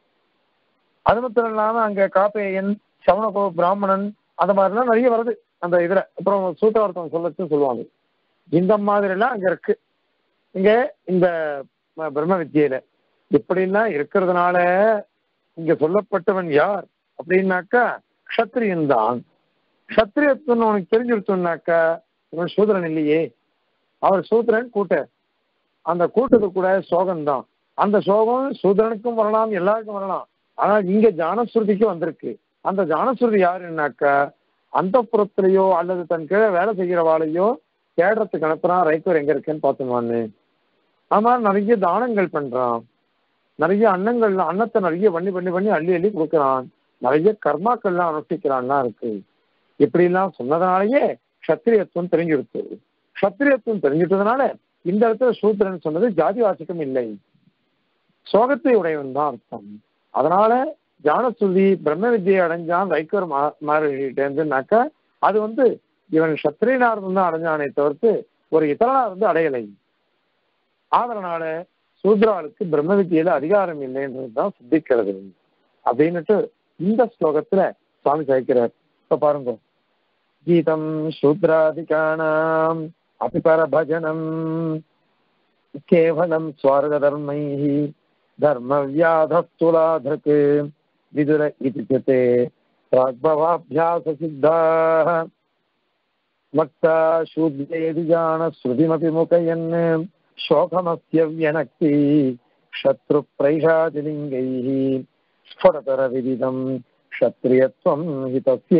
அது மட்டும் இல்லாம அங்க காப்பேயன் சவணகோ பிராமணன் அந்த மாதிரிலாம் நிறைய வருது அந்த இதுல அப்புறம் சூத்திரார்த்தம் சொல்லச்சு சொல்லுவாங்க இந்த மாதிரி எல்லாம் அங்க இருக்கு இங்க இந்த ம- பிரம்ம வித்தியில இப்படிலாம் இருக்கிறதுனால இங்க சொல்லப்பட்டவன் யார் அப்படின்னாக்கா க்ஷத்ரியன் தான் க்ஷத்ரியத்துவம் உனக்கு தெரிஞ்சிருத்தோம்னாக்கா இவன் சூத்திரன் இல்லையே அவர் சூத்திரன் கூட்ட அந்த கூட்டத்துக்கு கூட சோகம் தான் அந்த சோகம் சூத்திரனுக்கும் வரலாம் எல்லாருக்கும் வரலாம் ஆனா இங்க ஜானஸ்ருதிக்கு வந்திருக்கு அந்த ஜானஸ்ருதி யாருன்னாக்கா அந்த புறத்திலேயோ அல்லது தன் கீழே வேலை செய்கிறவாளையோ தேடுறதுக்கு அனுப்புறான் ரைக்கர் எங்க இருக்குன்னு பார்த்துமான்னு ஆமா நிறைய தானங்கள் பண்றான் நிறைய அன்னங்கள் அன்னத்தை நிறைய பண்ணி பண்ணி பண்ணி அள்ளி அள்ளி கொடுக்குறான் நிறைய கர்மாக்கள்லாம் அனுஷ்டிக்கிறான்லாம் இருக்கு இப்படிலாம் சொன்னதுனாலயே க்ஷத்திரியத்துவம் தெரிஞ்சிருக்கு க்ஷத்திரியத்துவம் தெரிஞ்சிட்டதுனால இந்த இடத்துல சூத்திரன் சொன்னது ஜாதி வாசிக்கம் இல்லை சோகத்தை உடையவன் தான் அர்த்தம் அதனால ஜானஸ்ருதி பிரம்ம வித்தியை அடைஞ்சான் வைக்கர் மாறிட்டேன்னாக்கா அது வந்து இவன் சத்திரியனா இருந்து தான் அடைஞ்சானே தவிர்த்து ஒரு இதரனா இருந்து அடையலை ஆதரனால சூத்ராளுக்கு பிரம்ம வித்தியில அதிகாரம் இல்லைன்றதுதான் சித்திக்கிறது அப்படின்னுட்டு இந்த ஸ்லோகத்துல சுவாமி சாய்க்கிறார் இப்ப பாருங்க கீதம் சூத்ராதிகானாம் அபிபரபஜனம் கேவலம் ஸ்வார்கதர்மைः धर्मव्याधस्तुलाधृक् विदुर इति च ते प्राग्भवाभ्याससिद्धाः वक्ता शूद्रेदि जानश्रुतिमपि मुकयन् शोकमस्य व्यनक्ति शत्रुप्रैषादिलिङ्गैः स्फुटतरविदितं क्षत्रियत्वं हितस्य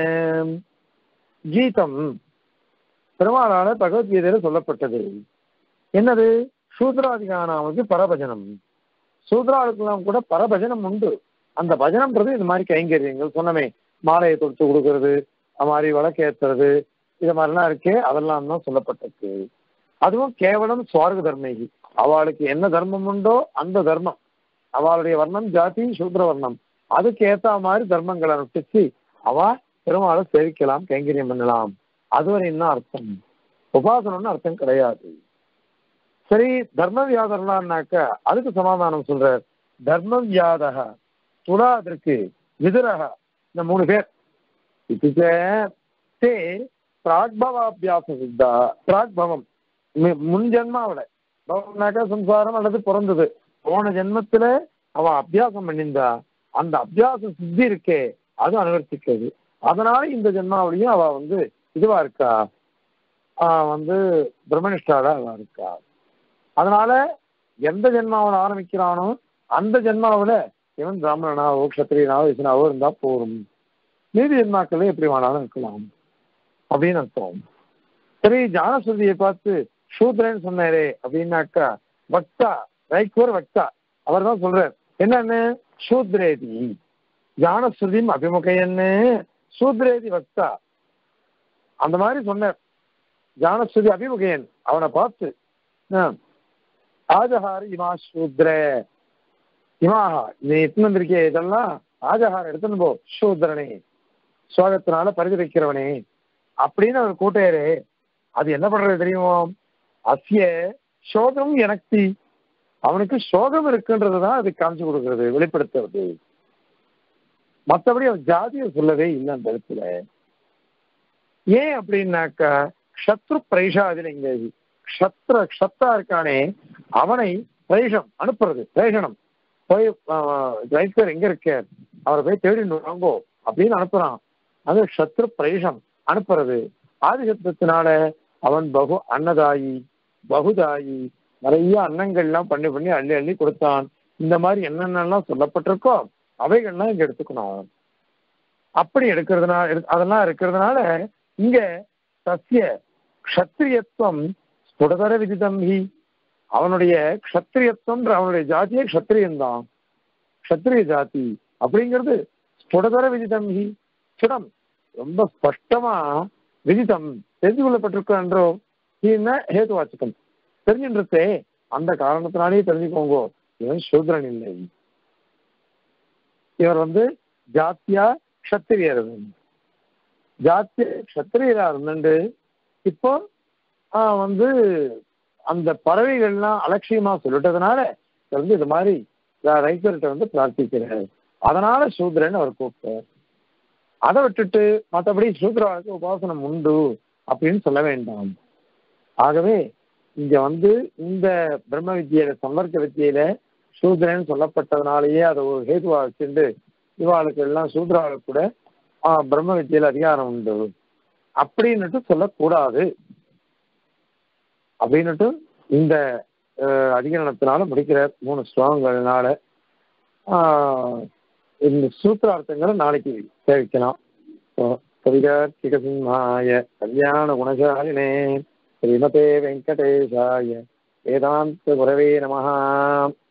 கீதம் பெருமாளால பகவத்கீதையில சொல்லப்பட்டது என்னது சூத்ராதிகானாவுக்கு பரபஜனம் சூத்ராளுக்கெல்லாம் கூட பரபஜனம் உண்டு அந்த பஜனம்ன்றது இது மாதிரி கைங்கரியங்கள் சொன்னமே மாலையை தொடுத்து கொடுக்கறது அது மாதிரி விளக்கேத்துறது இது மாதிரிலாம் இருக்கே அதெல்லாம் தான் சொல்லப்பட்டிருக்கு அதுவும் கேவலம் சுவார்க தர்மகி அவளுக்கு என்ன தர்மம் உண்டோ அந்த தர்மம் அவளுடைய வர்ணம் ஜாதி சூத்ர வர்ணம் அதுக்கு ஏத்த மாதிரி தர்மங்களை அனுஷ்டிச்சு அவ பெருமாளை சேவிக்கலாம் கைங்கரியம் பண்ணலாம் அதுவரை என்ன அர்த்தம் உபாசனம்னு அர்த்தம் கிடையாது சரி தர்ம வியாதர்லான்னாக்க அதுக்கு சமாதானம் சொல்றார் தர்ம வியாதக துலாதற்கு விதுரக இந்த மூணு பேர் இதுக்கு தே பிராக்பவாபியாச சித்தா பிராக்பவம் மு- முன் ஜென்மாவில பவம்னாக்கா சம்சாரம் அல்லது பிறந்தது போன ஜென்மத்துல அவ அபியாசம் பண்ணியிருந்தா அந்த அபியாச சித்தி இருக்கே அது அனுவர்த்திக்கிறது அதனால இந்த ஜென்மாவிலையும் அவ வந்து இதுவா இருக்கா ஆஹ் வந்து பிரம்மனிஷ்டாடா அவ இருக்கா அதனால எந்த ஜென்மாவில் ஆரம்பிக்கிறானோ அந்த ஜென்மாவுல இவன் பிராமணனாவோ க்ஷத்திரியனாவோ விஷ்ணாவோ இருந்தா போரும் மீதி ஜென்மாக்கள் எப்படி வேணாலும் இருக்கலாம் அப்படின்னு அர்த்தம் சரி ஜானஸ்ருதியை பார்த்து சூத்ரன்னு சொன்னாரே அப்படின்னாக்கா வக்தா ரைக்வர் வக்தா அவர் தான் சொல்றார் என்னன்னு சூத்ரேதி ஜானஸ்ருதிம் அபிமுகையன்னு சூத்ரேதி வக்தா அந்த மாதிரி சொன்னார் ஜானஸ்ருதி அபிமுகையன் அவனை பார்த்து ஆஜஹார் இமா சூத்ர இமாஹா நீ எத்தனை வந்திருக்கே இதெல்லாம் ஆஜஹார் எடுத்துன்னு போ சூத்ரனே சோகத்தினால பரிந்துரைக்கிறவனே அப்படின்னு அவர் கூட்டையரே அது என்ன பண்றது தெரியுமோ அசிய சோகம் எனக்கு அவனுக்கு சோகம் இருக்குன்றது தான் அது காமிச்சு கொடுக்கறது வெளிப்படுத்துறது மற்றபடி அவன் ஜாதியை சொல்லவே இல்லை அந்த இடத்துல ஏன் அப்படின்னாக்கா க்ஷத்ரு பிரைஷாதில் இங்க க்ஷத்ர க்ஷத்தா இருக்கானே அவனை பிரேஷம் அனுப்புறது பிரேஷனம் போய் ரைத்தர் எங்க இருக்க அவரை போய் தேடிட்டு வாங்கோ அப்படின்னு அனுப்புறான் அது க்ஷத்ரு பிரேஷம் அனுப்புறது ஆதிசத்தினால அவன் பகு அன்னதாயி பகுதாயி நிறைய அன்னங்கள்லாம் பண்ணி பண்ணி அள்ளி அள்ளி கொடுத்தான் இந்த மாதிரி என்னென்னலாம் சொல்லப்பட்டிருக்கோ அவைகள்லாம் இங்க எடுத்துக்கணும் அப்படி எடுக்கிறதுனால அதெல்லாம் இருக்கிறதுனால இங்க சத்திய க்ஷத்ரியத்துவம் ஸ்புடதர விதிதம் ஹி அவனுடைய க்ஷத்ரியத்துவம்ன்ற அவனுடைய ஜாதியே க்ஷத்ரியன்தான் க்ஷத்ரிய ஜாதி அப்படிங்கிறது ஸ்புடதர விதிதம் ஹி ஸ்புடம் ரொம்ப ஸ்பஷ்டமா விதிதம் தெரிந்து கொள்ளப்பட்டிருக்க என்றோ என்ன ஹேதுவாச்சகம் தெரிஞ்சுன்றதே அந்த காரணத்தினாலே தெரிஞ்சுக்கோங்க இவன் சூத்ரன் இல்லை இவர் வந்து ஜாத்தியா க்ஷத்திரியர் ஜாத்திய க்ஷத்திரியரா இருந்துட்டு இப்போ வந்து அந்த பறவைகள்லாம் அலட்சியமா சொல்லிட்டதுனால வந்து இது மாதிரி ரைத்தர்கிட்ட வந்து பிரார்த்திக்கிறார் அதனால சூத்ரன் அவர் கூப்பிட்டார் அதை விட்டுட்டு மற்றபடி சூத்ராவுக்கு உபாசனம் உண்டு அப்படின்னு சொல்ல வேண்டாம் ஆகவே இங்க வந்து இந்த பிரம்ம வித்தியில சம்பர்க்க வித்தியில சூத்ரன் சொல்லப்பட்டதுனாலேயே அதை ஒரு ஹேதுவா வச்சுட்டு இவாளுக்கு எல்லாம் சூத்ராவுக்கு கூட பிரம்ம வித்தியில அதிகாரம் உண்டு அப்படின்னுட்டு சொல்லக்கூடாது அப்படின்னுட்டு இந்த அதிகரணத்தினால முடிக்கிறார் மூணு ஸ்லோகங்கள்னால இந்த சூத்திரார்த்தங்களை நாளைக்கு சேவிக்கலாம் கவிகார்த்திகசிம்ஹாய கல்யாண குணசாலினே ஸ்ரீமதே வெங்கடேஷாய வேதாந்த குரவே நமஹா